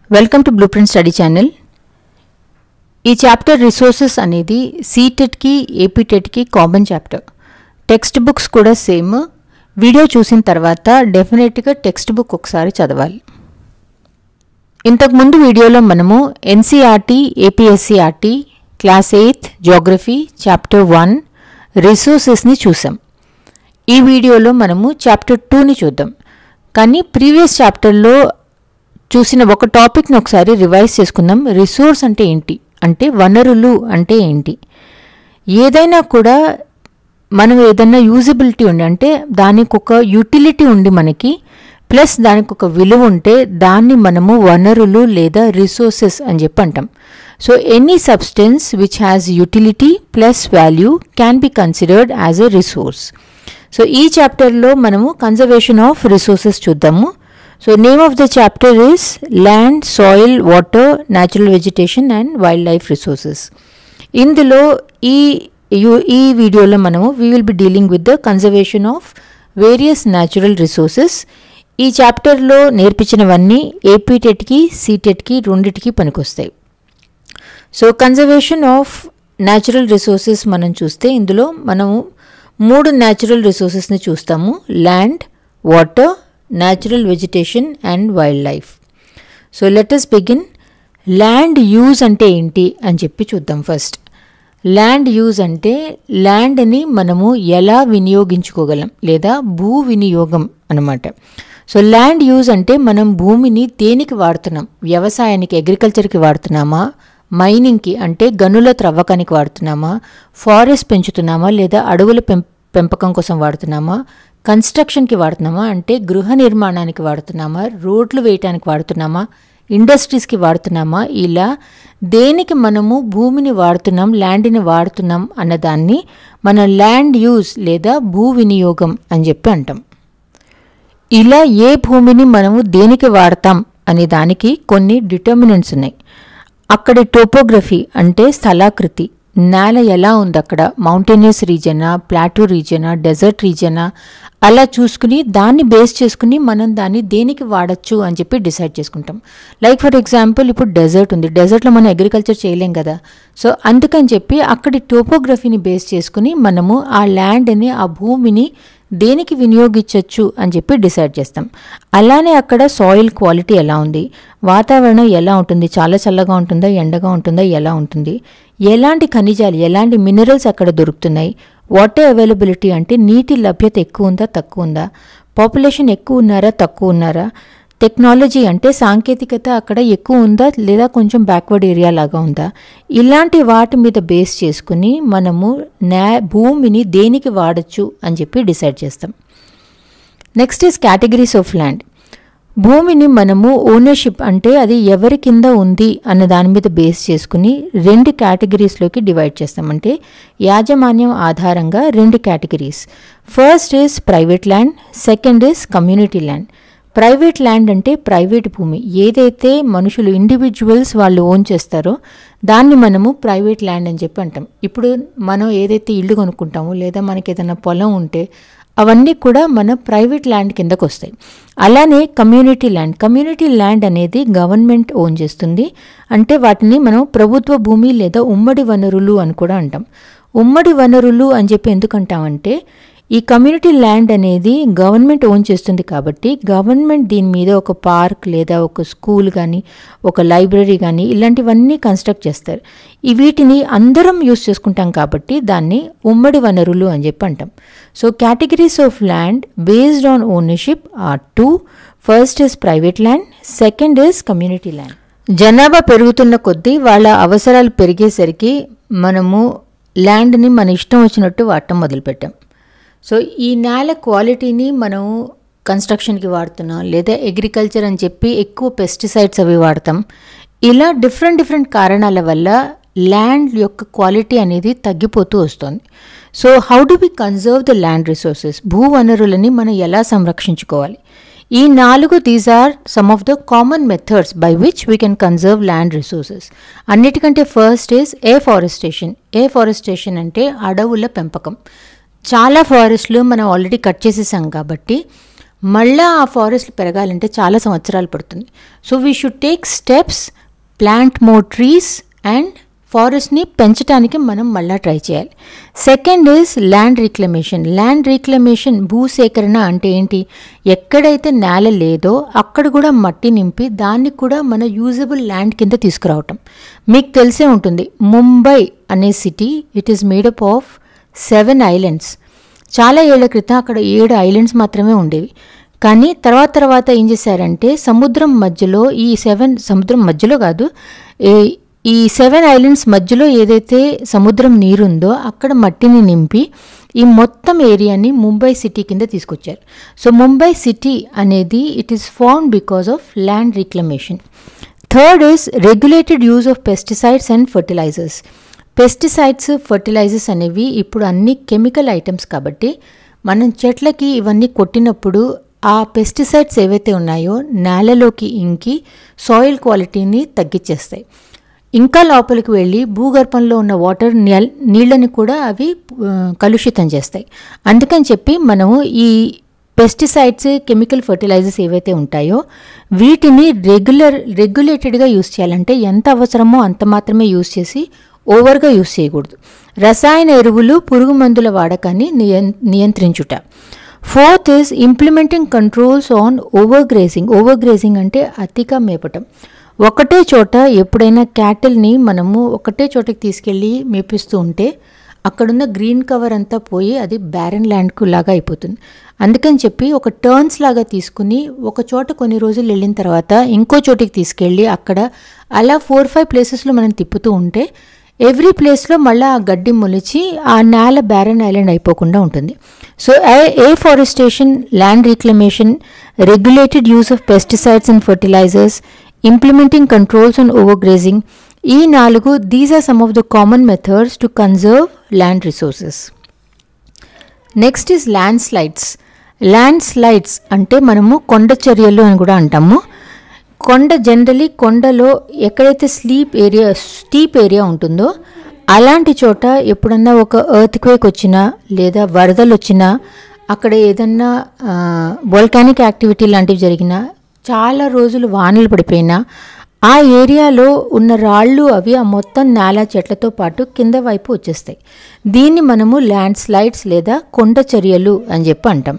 welcome to blue print study channel ఈ chapter resources అనేది సీటెట్కి ఏపీటెట్కి కామన్ చాప్టర్ టెక్స్ట్ బుక్స్ కూడా సేమ్ వీడియో చూసిన తర్వాత డెఫినెట్గా టెక్స్ట్ బుక్ ఒకసారి చదవాలి ఇంతకుముందు వీడియోలో మనము NCERT APSCERT class eighth geography chapter one రిసోర్సెస్ని చూసాం ఈ వీడియోలో మనము చాప్టర్ టూని చూద్దాం కానీ ప్రీవియస్ చాప్టర్లో చూసిన ఒక టాపిక్ని ఒకసారి రివైజ్ చేసుకుందాం రిసోర్స్ అంటే ఏంటి అంటే వనరులు అంటే ఏంటి ఏదైనా కూడా మనం ఏదైనా యూజిబిలిటీ ఉండి అంటే దానికి ఒక యూటిలిటీ ఉండి మనకి ప్లస్ దానికి ఒక విలువ ఉంటే దాన్ని మనము వనరులు లేదా రిసోర్సెస్ అని చెప్పి అంటాం so any substance which has utility plus value can be considered as a resource so ఈ చాప్టర్లో మనము కన్జర్వేషన్ ఆఫ్ రిసోర్సెస్ చూద్దాము so name of the chapter is land soil water natural vegetation and wild life resources ఇందులో ఈ యు- ఈ వీడియోలో మనము we will be dealing with the conservation of various natural resources ఈ చాప్టర్లో నేర్పించినవన్నీ ఏపీటెట్కి సీటెట్కి రెండిటికి పనికొస్తాయి so conservation of natural resources మనం చూస్తే ఇందులో మనము మూడు న్యాచురల్ రిసోర్సెస్ని చూస్తాము land water natural vegetation and wild life so let us begin land use అంటే ఏంటి అని చెప్పి చూద్దాం ఫస్ట్ ల్యాండ్ యూజ్ అంటే ల్యాండ్ని మనము ఎలా వినియోగించుకోగలం లేదా భూ వినియోగం అన్నమాట సో ల్యాండ్ యూజ్ అంటే మనం భూమిని దేనికి వాడుతున్నాం వ్యవసాయానికి అగ్రికల్చర్కి వాడుతున్నామా మైనింగ్కి అంటే గనుల త్రవ్వకానికి వాడుతున్నామా ఫారెస్ట్ పెంచుతున్నామా లేదా అడవుల పెం పెంపకం కోసం వాడుతున్నామా కన్స్ట్రక్షన్కి వాడుతున్నామా అంటే గృహ నిర్మాణానికి వాడుతున్నామా రోడ్లు వేయటానికి వాడుతున్నామా ఇండస్ట్రీస్కి వాడుతున్నామా ఇలా దేనికి మనము భూమిని వాడుతున్నాం ల్యాండ్ని వాడుతున్నాం అన్నదాన్ని మన ల్యాండ్ యూజ్ లేదా భూ వినియోగం అని చెప్పి అంటాం ఇలా ఏ భూమిని మనము దేనికి వాడతాం అనే దానికి కొన్ని డిటర్మినెంట్స్ ఉన్నాయి అక్కడి టోపోగ్రఫీ అంటే స్థలాకృతి నేల ఎలా ఉంది అక్కడ మౌంటైనియస్ రీజనా ప్లాటూ రీజనా డెజర్ట్ రీజనా అలా చూసుకుని దాన్ని బేస్ చేసుకుని మనం దాన్ని దేనికి వాడచ్చు అని చెప్పి డిసైడ్ చేసుకుంటాం లైక్ ఫర్ ఎగ్జాంపుల్ ఇప్పుడు డెజర్ట్ ఉంది డెజర్ట్లో మనం అగ్రికల్చర్ చేయలేం కదా సో అందుకని చెప్పి అక్కడి టోపోగ్రఫీని బేస్ చేసుకుని మనము ఆ ల్యాండ్ని ఆ భూమిని దేనికి వినియోగించవచ్చు అని చెప్పి డిసైడ్ చేస్తాం అలానే అక్కడ సాయిల్ క్వాలిటీ ఎలా ఉంది వాతావరణం ఎలా ఉంటుంది చాలా చల్లగా ఉంటుందా ఎండగా ఉంటుందా ఎలా ఉంటుంది ఎలాంటి ఖనిజాలు ఎలాంటి మినరల్స్ అక్కడ దొరుకుతున్నాయి వాటర్ అవైలబిలిటీ అంటే నీటి లభ్యత ఎక్కువ ఉందా తక్కువ ఉందా పాపులేషన్ ఎక్కువ ఉన్నారా తక్కువ ఉన్నారా టెక్నాలజీ అంటే సాంకేతికత అక్కడ ఎక్కువ ఉందా లేదా కొంచెం బ్యాక్వర్డ్ ఏరియా లాగా ఉందా ఇలాంటి వాటి మీద బేస్ చేసుకుని మనము న్యా భూమిని దేనికి వాడచ్చు అని చెప్పి డిసైడ్ చేస్తాం next is categories of land భూమిని మనము ఓనర్షిప్ అంటే అది ఎవరి కింద ఉంది అన్న దాని మీద బేస్ చేసుకుని రెండు కేటగిరీస్లోకి డివైడ్ చేస్తామంటే యాజమాన్యం ఆధారంగా రెండు categories first is private land second is community land private land అంటే ప్రైవేట్ భూమి ఏదైతే మనుషులు ఇండివిజువల్స్ వాళ్ళు ఓన్ చేస్తారో దాన్ని మనము ప్రైవేట్ ల్యాండ్ అని చెప్పి అంటాం ఇప్పుడు మనం ఏదైతే ఇల్లు కొనుక్కుంటామో లేదా మనకి ఏదైనా పొలం ఉంటే అవన్నీ కూడా మన ప్రైవేట్ ల్యాండ్ కిందకు వస్తాయి అలానే కమ్యూనిటీ ల్యాండ్ కమ్యూనిటీ ల్యాండ్ అనేది గవర్నమెంట్ ఓన్ చేస్తుంది అంటే వాటిని మనం ప్రభుత్వ భూమి లేదా ఉమ్మడి వనరులు అని కూడా అంటాం ఉమ్మడి వనరులు అని చెప్పి ఎందుకు అంటామంటే ఈ కమ్యూనిటీ ల్యాండ్ అనేది గవర్నమెంట్ ఓన్ చేస్తుంది కాబట్టి గవర్నమెంట్ దీని మీద ఒక పార్క్ లేదా ఒక స్కూల్ కానీ ఒక లైబ్రరీ కానీ ఇలాంటివన్నీ కన్స్ట్రక్ట్ చేస్తారు ఈ వీటిని అందరం యూస్ చేసుకుంటాం కాబట్టి దాన్ని ఉమ్మడి వనరులు అని చెప్పి అంటాం so categories of land based on ownership are two first is private land second is community land జనాభా పెరుగుతున్న కొద్దీ వాళ్ళ అవసరాలు పెరిగేసరికి మనము ల్యాండ్ని మన ఇష్టం వచ్చినట్టు వాడటం మొదలుపెట్టాం సో ఈ నేల క్వాలిటీని మనం కన్స్ట్రక్షన్కి వాడుతున్నాం లేదా అగ్రికల్చర్ అని చెప్పి ఎక్కువ పెస్టిసైడ్స్ అవి వాడతాం ఇలా డిఫరెంట్ డిఫరెంట్ కారణాల వల్ల ల్యాండ్ యొక్క క్వాలిటీ అనేది తగ్గిపోతూ వస్తుంది so how do we conserve the land resources భూ వనరులని మనం ఎలా సంరక్షించుకోవాలి ఈ నాలుగు these are some of the common methods by which we can conserve land resources అన్నిటికంటే first is afforestation afforestation అంటే అడవుల పెంపకం చాలా ఫారెస్ట్లు మనం ఆల్రెడీ కట్ చేసేసాం కాబట్టి మళ్ళా ఆ ఫారెస్ట్ పెరగాలంటే చాలా సంవత్సరాలు పడుతుంది so we should take steps plant more trees and ఫారెస్ట్ని పెంచడానికి మనం మళ్ళీ ట్రై చేయాలి second is land reclamation land reclamation భూసేకరణ అంటే ఏంటి ఎక్కడైతే నేల లేదో అక్కడ కూడా మట్టి నింపి దాన్ని కూడా మన యూజబుల్ ల్యాండ్ కింద తీసుకురావటం మీకు తెలిసే ఉంటుంది ముంబై అనే city it is made up of seven islands చాలా ఏళ్ల క్రితం అక్కడ ఏడు ఐలాండ్స్ మాత్రమే ఉండేవి కానీ తర్వాత తర్వాత ఏం చేశారంటే సముద్రం మధ్యలో ఈ సెవెన్ సముద్రం మధ్యలో కాదు ఈ- ఈ సెవెన్ ఐలాండ్స్ మధ్యలో ఏదైతే సముద్రం నీరుందో అక్కడ మట్టిని నింపి ఈ మొత్తం ఏరియాని ముంబై సిటీ కింద తీసుకొచ్చారు సో ముంబై సిటీ అనేది it is form because of land reclamation third is regulated use of pesticides and fertilisers pesticides fertilisers అనేవి ఇప్పుడు అన్ని కెమికల్ ఐటమ్స్ కాబట్టి మనం చెట్లకి ఇవన్నీ కొట్టినప్పుడు ఆ పెస్టిసైడ్స్ ఏవైతే ఉన్నాయో నేలలోకి ఇంకి సాయిల్ క్వాలిటీని తగ్గించేస్తాయి ఇంకా లోపలికి వెళ్ళి భూగర్భంలో ఉన్న వాటర్ నీల్- నీళ్ళని కూడా అవి ఆ, కలుషితం చేస్తాయి అందుకని చెప్పి మనము ఈ పెస్టిసైడ్స్ కెమికల్ ఫర్టిలైజర్స్ ఏవైతే ఉంటాయో వీటిని రెగ్యులర్ రెగ్యులేటెడ్గా యూస్ చేయాలంటే ఎంత అవసరమో అంత మాత్రమే యూస్ చేసి ఓవర్గా యూస్ చేయకూడదు రసాయన ఎరువులు పురుగు మందుల వాడకాన్ని నియం నియంత్రించుట fourth is implementing controls on over grazing over grazing అంటే అతిగా మేపటం ఒకటే చోట ఎప్పుడైనా క్యాటిల్ని మనము ఒకటే చోటకి తీసుకెళ్ళి మేపిస్తూ ఉంటే అక్కడున్న గ్రీన్ కవర్ అంతా పోయి అది బ్యారన్ ల్యాండ్కు లాగా అయిపోతుంది అందుకని చెప్పి ఒక టర్న్స్ లాగా తీసుకుని ఒక చోట కొన్ని రోజులు వెళ్ళిన తర్వాత ఇంకో చోటికి తీసుకెళ్ళి అక్కడ అలా ఫోర్ ఫైవ్ ప్లేసెస్లో మనం తిప్పుతూ ఉంటే ఎవ్రీ ప్లేస్లో మళ్ళీ ఆ గడ్డి మొలిచి ఆ నేల బ్యారన్ ఐలాండ్ అయిపోకుండా ఉంటుంది so afforestation land reclamation regulated use of pesticides and fertilisers implementing controls on over grazing ఈ నాలుగు these are some of the common methods to conserve land resources next is landslides landslides అంటే మనము కొండ చర్యలు అని కూడా అంటాము కొండ జనరలీ కొండలో ఎక్కడైతే స్లీప్ ఏరియా స్టీప్ ఏరియా ఉంటుందో అలాంటి చోట ఎప్పుడన్నా ఒక ఎర్త్ క్వేక్ వచ్చినా లేదా వరదలు వచ్చినా అక్కడ ఏదన్నా వోల్కానిక్ యాక్టివిటీ లాంటివి జరిగినా చాలా రోజులు వానలు పడిపోయినా ఆ ఏరియాలో ఉన్న రాళ్ళు అవి ఆ మొత్తం నేల చెట్లతో పాటు కింద వైపు వచ్చేస్తాయి దీన్ని మనము ల్యాండ్ స్లైడ్స్ లేదా కొండ చర్యలు అని చెప్పి అంటాం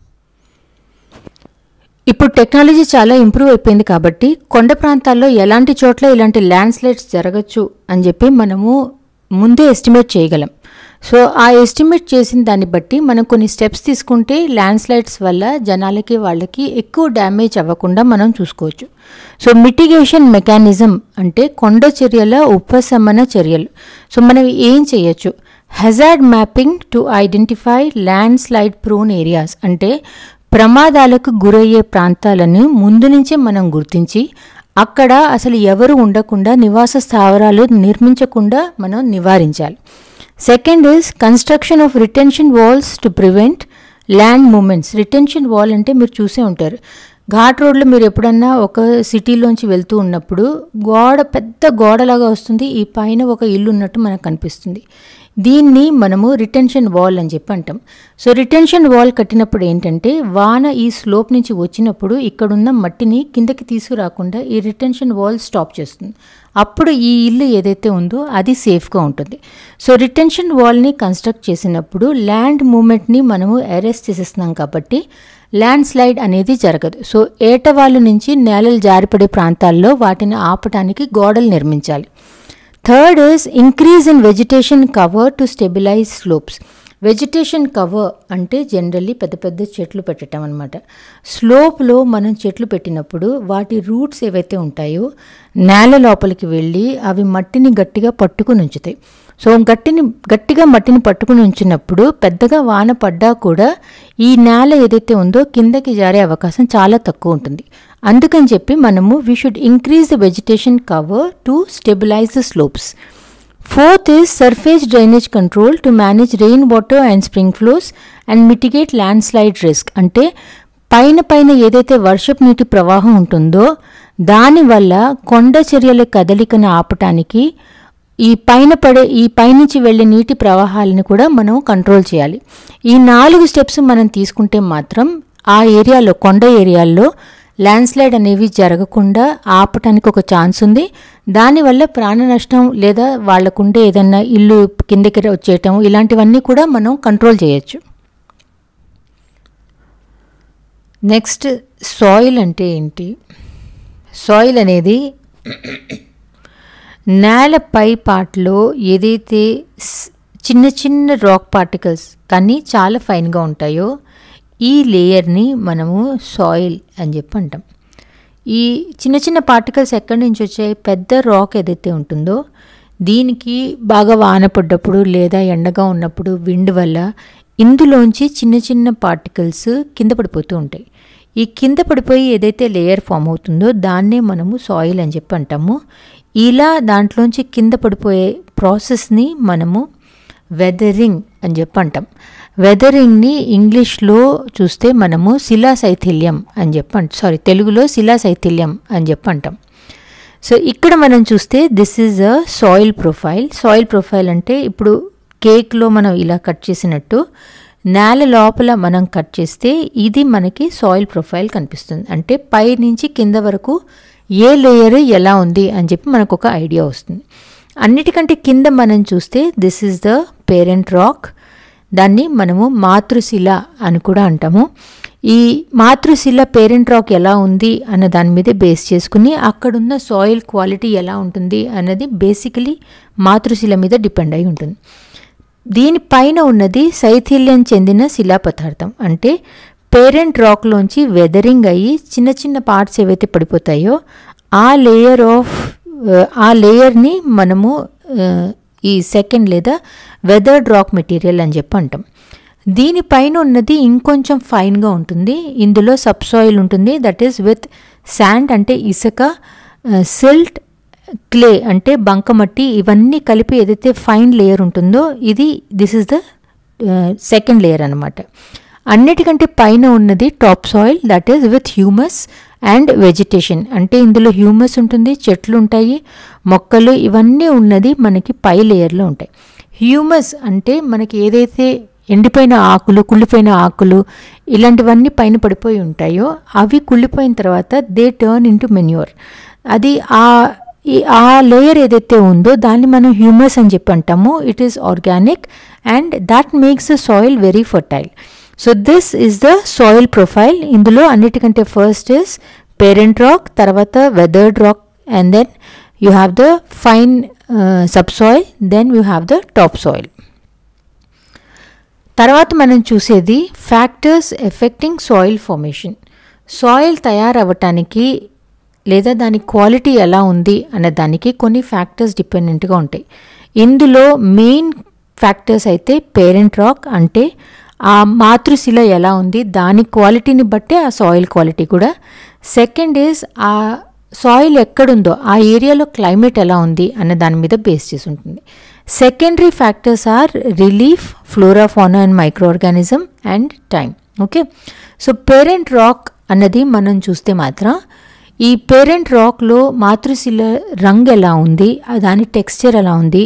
ఇప్పుడు టెక్నాలజీ చాలా ఇంప్రూవ్ అయిపోయింది కాబట్టి కొండ ప్రాంతాల్లో ఎలాంటి చోట్ల ఇలాంటి ల్యాండ్ స్లైడ్స్ జరగచ్చు అని చెప్పి మనము ముందే ఎస్టిమేట్ చేయగలం సో ఆ ఎస్టిమేట్ చేసిన దాన్ని బట్టి మనం కొన్ని స్టెప్స్ తీసుకుంటే ల్యాండ్ స్లైడ్స్ వల్ల జనాలకి వాళ్ళకి ఎక్కువ డ్యామేజ్ అవ్వకుండా మనం చూసుకోవచ్చు సో మిటిగేషన్ మెకానిజం అంటే కొండ చర్యల ఉపశమన చర్యలు సో మనం ఏం చేయొచ్చు hazard mapping to identify landslide prone areas అంటే ప్రమాదాలకు గురయ్యే ప్రాంతాలను ముందు నుంచే మనం గుర్తించి అక్కడ అసలు ఎవరు ఉండకుండా నివాస స్థావరాలు నిర్మించకుండా మనం నివారించాలి second is construction of retention walls to prevent land movements retention wall అంటే మీరు చూసే ఉంటారు ఘాట్ రోడ్లో మీరు ఎప్పుడన్నా ఒక సిటీలోంచి వెళ్తూ ఉన్నప్పుడు గోడ పెద్ద గోడలాగా వస్తుంది ఈ పైన ఒక ఇల్లు ఉన్నట్టు మనకు కనిపిస్తుంది దీన్ని మనము రిటెన్షన్ వాల్ అని చెప్పి అంటాం సో రిటెన్షన్ వాల్ కట్టినప్పుడు ఏంటంటే వాన ఈ స్లోప్ నుంచి వచ్చినప్పుడు ఇక్కడున్న మట్టిని కిందకి తీసుకురాకుండా ఈ రిటెన్షన్ వాల్ స్టాప్ చేస్తుంది అప్పుడు ఈ ఇల్లు ఏదైతే ఉందో అది సేఫ్గా ఉంటుంది సో రిటెన్షన్ వాల్ని కన్స్ట్రక్ట్ చేసినప్పుడు ల్యాండ్ మూమెంట్ని మనము అరెస్ట్ చేసేస్తున్నాం కాబట్టి ల్యాండ్ స్లైడ్ అనేది జరగదు సో ఏటవాళ్ళు నుంచి నేలలు జారిపడే ప్రాంతాల్లో వాటిని ఆపడానికి గోడలు నిర్మించాలి third is increase in vegetation cover to stabilise slopes vegetation cover అంటే జనరల్లీ పెద్ద పెద్ద చెట్లు పెట్టడం అనమాట స్లోప్లో మనం చెట్లు పెట్టినప్పుడు వాటి రూట్స్ ఏవైతే ఉంటాయో నేల లోపలికి వెళ్ళి అవి మట్టిని గట్టిగా పట్టుకుని ఉంచుతాయి సో గట్టిని గట్టిగా మట్టిని పట్టుకుని ఉంచినప్పుడు పెద్దగా వాన పడ్డా కూడా ఈ నేల ఏదైతే ఉందో కిందకి జారే అవకాశం చాలా తక్కువ ఉంటుంది అందుకని చెప్పి మనము we should increase the vegetation cover to stabilise the slopes fourth is surface drainage control to manage rain water and spring flows and mitigate landslide risk అంటే పైన పైన ఏదైతే వర్షపు నీటి ప్రవాహం ఉంటుందో దానివల్ల కొండ చర్యల కదలికను ఆపటానికి ఈ పైన పడే ఈ పైనుంచి వెళ్ళే నీటి ప్రవాహాలను కూడా మనం కంట్రోల్ చేయాలి ఈ నాలుగు స్టెప్స్ మనం తీసుకుంటే మాత్రం ఆ ఏరియాలో కొండ ఏరియాల్లో ల్యాండ్ స్లైడ్ అనేవి జరగకుండా ఆపటానికి ఒక ఛాన్స్ ఉంది దానివల్ల ప్రాణ నష్టం లేదా వాళ్ళకుండే ఏదన్నా ఇల్లు కిందకి వచ్చేయటం ఇలాంటివన్నీ కూడా మనం కంట్రోల్ చేయొచ్చు నెక్స్ట్ సాయిల్ అంటే ఏంటి సాయిల్ అనేది నేల పై పార్ట్లో ఏదైతే స్- చిన్న చిన్న రాక్ పార్టికల్స్ కానీ చాలా ఫైన్గా ఉంటాయో ఈ లేయర్ని మనము సాయిల్ అని చెప్పి అంటాం ఈ చిన్న చిన్న పార్టికల్స్ ఎక్కడి నుంచి వచ్చాయి పెద్ద రాక్ ఏదైతే ఉంటుందో దీనికి బాగా వాన పడ్డప్పుడు లేదా ఎండగా ఉన్నప్పుడు విండ్ వల్ల ఇందులోంచి చిన్న చిన్న పార్టికల్స్ కింద పడిపోతూ ఉంటాయి ఈ కింద పడిపోయి ఏదైతే లేయర్ ఫామ్ అవుతుందో దాన్నే మనము సాయిల్ అని చెప్పి అంటాము ఇలా దాంట్లోంచి కింద పడిపోయే ప్రాసెస్ని మనము వెదరింగ్ అని చెప్పి అంటాం వెదరింగ్ని ఇంగ్లీష్లో చూస్తే మనము శిలాశైథిల్యం అని చెప్పి అంట సారీ తెలుగులో శిలాశైథిల్యం అని చెప్పి అంటాం సో ఇక్కడ మనం చూస్తే this is a soil profile soil profile అంటే ఇప్పుడు కేక్లో మనం ఇలా కట్ చేసినట్టు నేల లోపల మనం కట్ చేస్తే ఇది మనకి సాయిల్ ప్రొఫైల్ కనిపిస్తుంది అంటే పై నుంచి కింద వరకు ఏ లేయర్ ఎలా ఉంది అని చెప్పి మనకు ఒక ఐడియా వస్తుంది అన్నిటికంటే కింద మనం చూస్తే this is the parent rock దాన్ని మనము మాతృశిల అని కూడా అంటాము ఈ మాతృశిల పేరెంట్ రాక్ ఎలా ఉంది అన్న దాని మీద బేస్ చేసుకుని అక్కడున్న సాయిల్ క్వాలిటీ ఎలా ఉంటుంది అన్నది బేసికలీ మాతృశిల మీద డిపెండ్ అయి ఉంటుంది దీనిపైన ఉన్నది శైథిల్యం చెందిన శిలా పదార్థం అంటే పేరెంట్ రాక్లోంచి వెదరింగ్ అయ్యి చిన్న చిన్న పార్ట్స్ ఏవైతే పడిపోతాయో ఆ లేయర్ ఆఫ్ ఆ లేయర్ని మనము ఆ, ఈ సెకండ్ లేదా వెదర్డ్ రాక్ మెటీరియల్ అని చెప్పి అంటాం దీనిపైన ఉన్నది ఇంకొంచెం ఫైన్గా ఉంటుంది ఇందులో సబ్ సాయిల్ ఉంటుంది దట్ ఈస్ విత్ శాండ్ అంటే ఇసుక సిల్ట్ క్లే అంటే బంకమట్టి ఇవన్నీ కలిపి ఏదైతే ఫైన్ లేయర్ ఉంటుందో ఇది this is the second layer అనమాట అన్నిటికంటే పైన ఉన్నది top soil that is with humus and vegetation అంటే ఇందులో హ్యూమస్ ఉంటుంది చెట్లు ఉంటాయి మొక్కలు ఇవన్నీ ఉన్నది మనకి పై లేయర్లో ఉంటాయి హ్యూమస్ అంటే మనకి ఏదైతే ఎండిపోయిన ఆకులు కుళ్ళిపోయిన ఆకులు ఇలాంటివన్నీ పైన పడిపోయి ఉంటాయో అవి కుళ్ళిపోయిన తర్వాత దే టర్న్ ఇంటూ మెన్యూర్ అది ఆ ఈ ఆ లేయర్ ఏదైతే ఉందో దాన్ని మనం హ్యూమస్ అని చెప్పి అంటాము it is organic and that makes the soil very fertile so this is the soil profile ఇందులో అన్నిటికంటే ఫస్ట్ ఇస్ పేరెంట్ రాక్ తర్వాత weathered rock and then you have the fine subsoil then you have the top soil తర్వాత మనం చూసేది factors affecting soil formation soil తయారవ్వటానికి లేదా దాని quality ఎలా ఉంది అనే దానికి కొన్ని ఫ్యాక్టర్స్ డిపెండెంట్గా ఉంటాయి ఇందులో మెయిన్ ఫ్యాక్టర్స్ అయితే పేరెంట్ రాక్ అంటే ఆ మాతృశిల ఎలా ఉంది దాని క్వాలిటీని బట్టే ఆ సాయిల్ క్వాలిటీ కూడా సెకండ్ ఈజ్ ఆ సాయిల్ ఎక్కడుందో ఆ ఏరియాలో క్లైమేట్ ఎలా ఉంది అన్న దాని మీద బేస్ చేసి ఉంటుంది secondary factors are relief flora fauna and micro organism and time okay so parent rock అన్నది మనం చూస్తే మాత్రం ఈ పేరెంట్ రాక్లో మాతృశిల రంగు ఎలా ఉంది ఆ దాని టెక్స్చర్ ఎలా ఉంది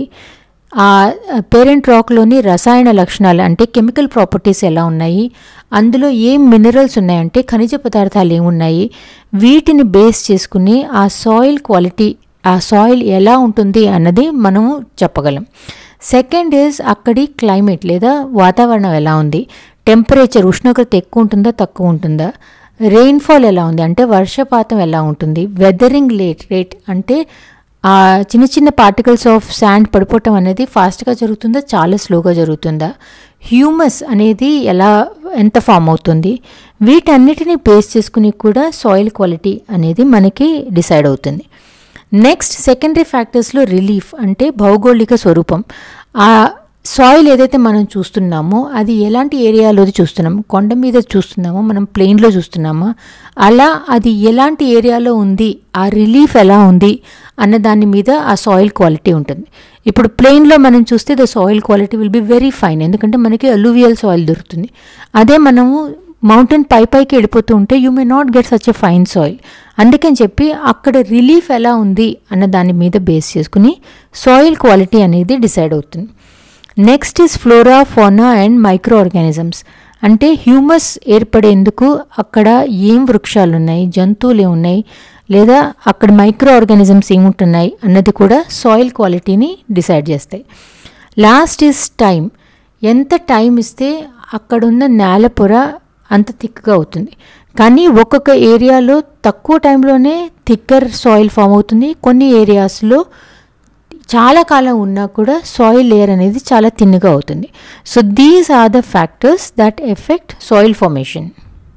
ఆ పేరెంట్ రాక్లోని రసాయన లక్షణాలు అంటే కెమికల్ ప్రాపర్టీస్ ఎలా ఉన్నాయి అందులో ఏం మినరల్స్ ఉన్నాయంటే ఖనిజ పదార్థాలు ఏమున్నాయి వీటిని బేస్ చేసుకుని ఆ సాయిల్ క్వాలిటీ ఆ సాయిల్ ఎలా ఉంటుంది అన్నది మనము చెప్పగలం సెకండ్ ఈజ్ అక్కడి క్లైమేట్ లేదా వాతావరణం ఎలా ఉంది టెంపరేచర్ ఉష్ణోగ్రత ఎక్కువ ఉంటుందా తక్కువ ఉంటుందా రెయిన్ఫాల్ ఎలా ఉంది అంటే వర్షపాతం ఎలా ఉంటుంది వెదరింగ్ లేట్ రేట్ అంటే ఆ చిన్న చిన్న పార్టికల్స్ ఆఫ్ శాండ్ పడిపోవటం అనేది ఫాస్ట్గా జరుగుతుందా చాలా స్లోగా జరుగుతుందా హ్యూమస్ అనేది ఎలా ఎంత ఫామ్ అవుతుంది వీటన్నిటిని బేస్ చేసుకుని కూడా సాయిల్ క్వాలిటీ అనేది మనకి డిసైడ్ అవుతుంది నెక్స్ట్ సెకండరీ ఫ్యాక్టర్స్లో రిలీఫ్ అంటే భౌగోళిక స్వరూపం ఆ సాయిల్ ఏదైతే మనం చూస్తున్నామో అది ఎలాంటి ఏరియాలోది చూస్తున్నాం కొండ మీద చూస్తున్నామో మనం ప్లెయిన్లో చూస్తున్నామా అలా అది ఎలాంటి ఏరియాలో ఉంది ఆ రిలీఫ్ ఎలా ఉంది అన్న దాని మీద ఆ సాయిల్ క్వాలిటీ ఉంటుంది ఇప్పుడు ప్లెయిన్లో మనం చూస్తే the soil quality will be very fine ఎందుకంటే మనకి అలూవియల్ సాయిల్ దొరుకుతుంది అదే మనము మౌంటైన్ పై పైకి వెళ్ళిపోతూ ఉంటే you may not get such a fine soil అందుకని చెప్పి అక్కడ రిలీఫ్ ఎలా ఉంది అన్న దాని మీద బేస్ చేసుకుని సాయిల్ క్వాలిటీ అనేది డిసైడ్ అవుతుంది next is flora fauna and micro organisms అంటే హ్యూమస్ ఏర్పడేందుకు అక్కడ ఏం వృక్షాలు ఉన్నాయి జంతువులు ఏమున్నాయి లేదా అక్కడ మైక్రో ఆర్గానిజమ్స్ ఏముంటున్నాయి అన్నది కూడా సాయిల్ క్వాలిటీని డిసైడ్ చేస్తాయి లాస్ట్ ఈస్ టైం ఎంత టైం ఇస్తే అక్కడున్న నేల పొర అంత థిక్గా అవుతుంది కానీ ఒక్కొక్క ఏరియాలో తక్కువ టైంలోనే థిక్కర్ సాయిల్ ఫామ్ అవుతుంది కొన్ని ఏరియాస్లో చాలా కాలం ఉన్నా కూడా సాయిల్ లేయర్ అనేది చాలా తిన్నుగా అవుతుంది so these are the factors that affect soil formation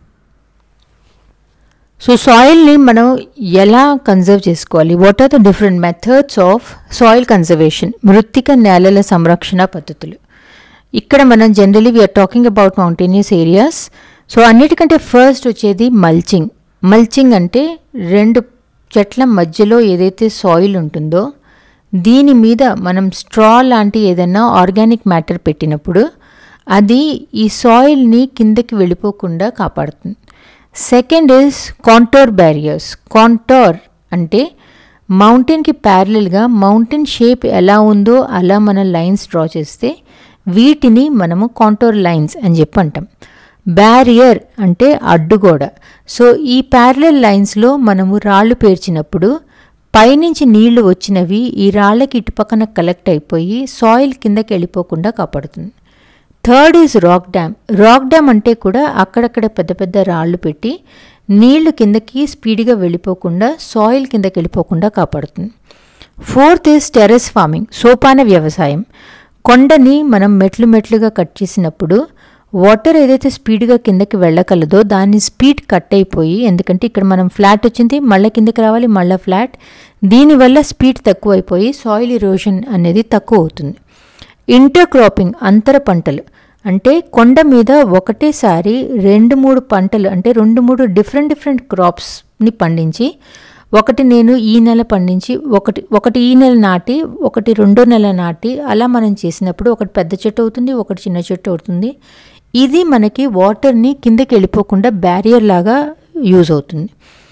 so సాయిల్ని మనం ఎలా కన్జర్వ్ చేసుకోవాలి what are the different methods of soil conservation మృత్తిక నేలల సంరక్షణ పద్ధతులు ఇక్కడ మనం generally we're talking about mountainous areas so అన్నిటికంటే ఫస్ట్ వచ్చేది మల్చింగ్ మల్చింగ్ అంటే రెండు చెట్ల మధ్యలో ఏదైతే సాయిల్ ఉంటుందో దీని మీద మనం స్ట్రా లాంటి ఏదైనా ఆర్గానిక్ మ్యాటర్ పెట్టినప్పుడు అది ఈ సాయిల్ని కిందకి వెళ్ళిపోకుండా కాపాడుతుంది second is contour barriers contour అంటే మౌంటైన్కి ప్యారలల్గా మౌంటైన్ షేప్ ఎలా ఉందో అలా మన లైన్స్ డ్రా చేస్తే వీటిని మనము కాంటోర్ లైన్స్ అని చెప్పి అంటాం బ్యారియర్ అంటే అడ్డుగోడ సో ఈ ప్యారలల్ లైన్స్లో మనము రాళ్ళు పేర్చినప్పుడు పైనుంచి నీళ్లు వచ్చినవి ఈ రాళ్ళకి ఇటుపక్కన కలెక్ట్ అయిపోయి సాయిల్ కిందకి వెళ్ళిపోకుండా కాపాడుతుంది third is rock dam rock dam అంటే కూడా అక్కడక్కడ పెద్ద పెద్ద రాళ్ళు పెట్టి నీళ్లు కిందకి స్పీడ్గా వెళ్ళిపోకుండా సాయిల్ కిందకి వెళ్ళిపోకుండా కాపాడుతుంది ఫోర్త్ ఈజ్ టెరెస్ ఫార్మింగ్ సోపాన వ్యవసాయం కొండని మనం మెట్లు మెట్లుగా కట్ చేసినప్పుడు వాటర్ ఏదైతే స్పీడ్గా కిందకి వెళ్ళగలదో దాని స్పీడ్ కట్ అయిపోయి ఎందుకంటే ఇక్కడ మనం ఫ్లాట్ వచ్చింది మళ్ళీ కిందకి రావాలి మళ్ళీ ఫ్లాట్ దీనివల్ల స్పీడ్ తక్కువ అయిపోయి సాయిల్ ఇరోషన్ అనేది తక్కువ అవుతుంది ఇంటర్ క్రాపింగ్ అంతర పంటలు అంటే కొండ మీద ఒకటేసారి రెండు మూడు పంటలు అంటే రెండు మూడు డిఫరెంట్ డిఫరెంట్ క్రాప్స్ని పండించి ఒకటి నేను ఈ నెల పండించి ఒకటి ఒకటి ఈ నెల నాటి ఒకటి రెండో నెల నాటి అలా మనం చేసినప్పుడు ఒకటి పెద్ద చెట్టు అవుతుంది ఒకటి చిన్న చెట్టు అవుతుంది ఇది మనకి వాటర్ని కిందకి వెళ్ళిపోకుండా బ్యారియర్ లాగా యూజ్ అవుతుంది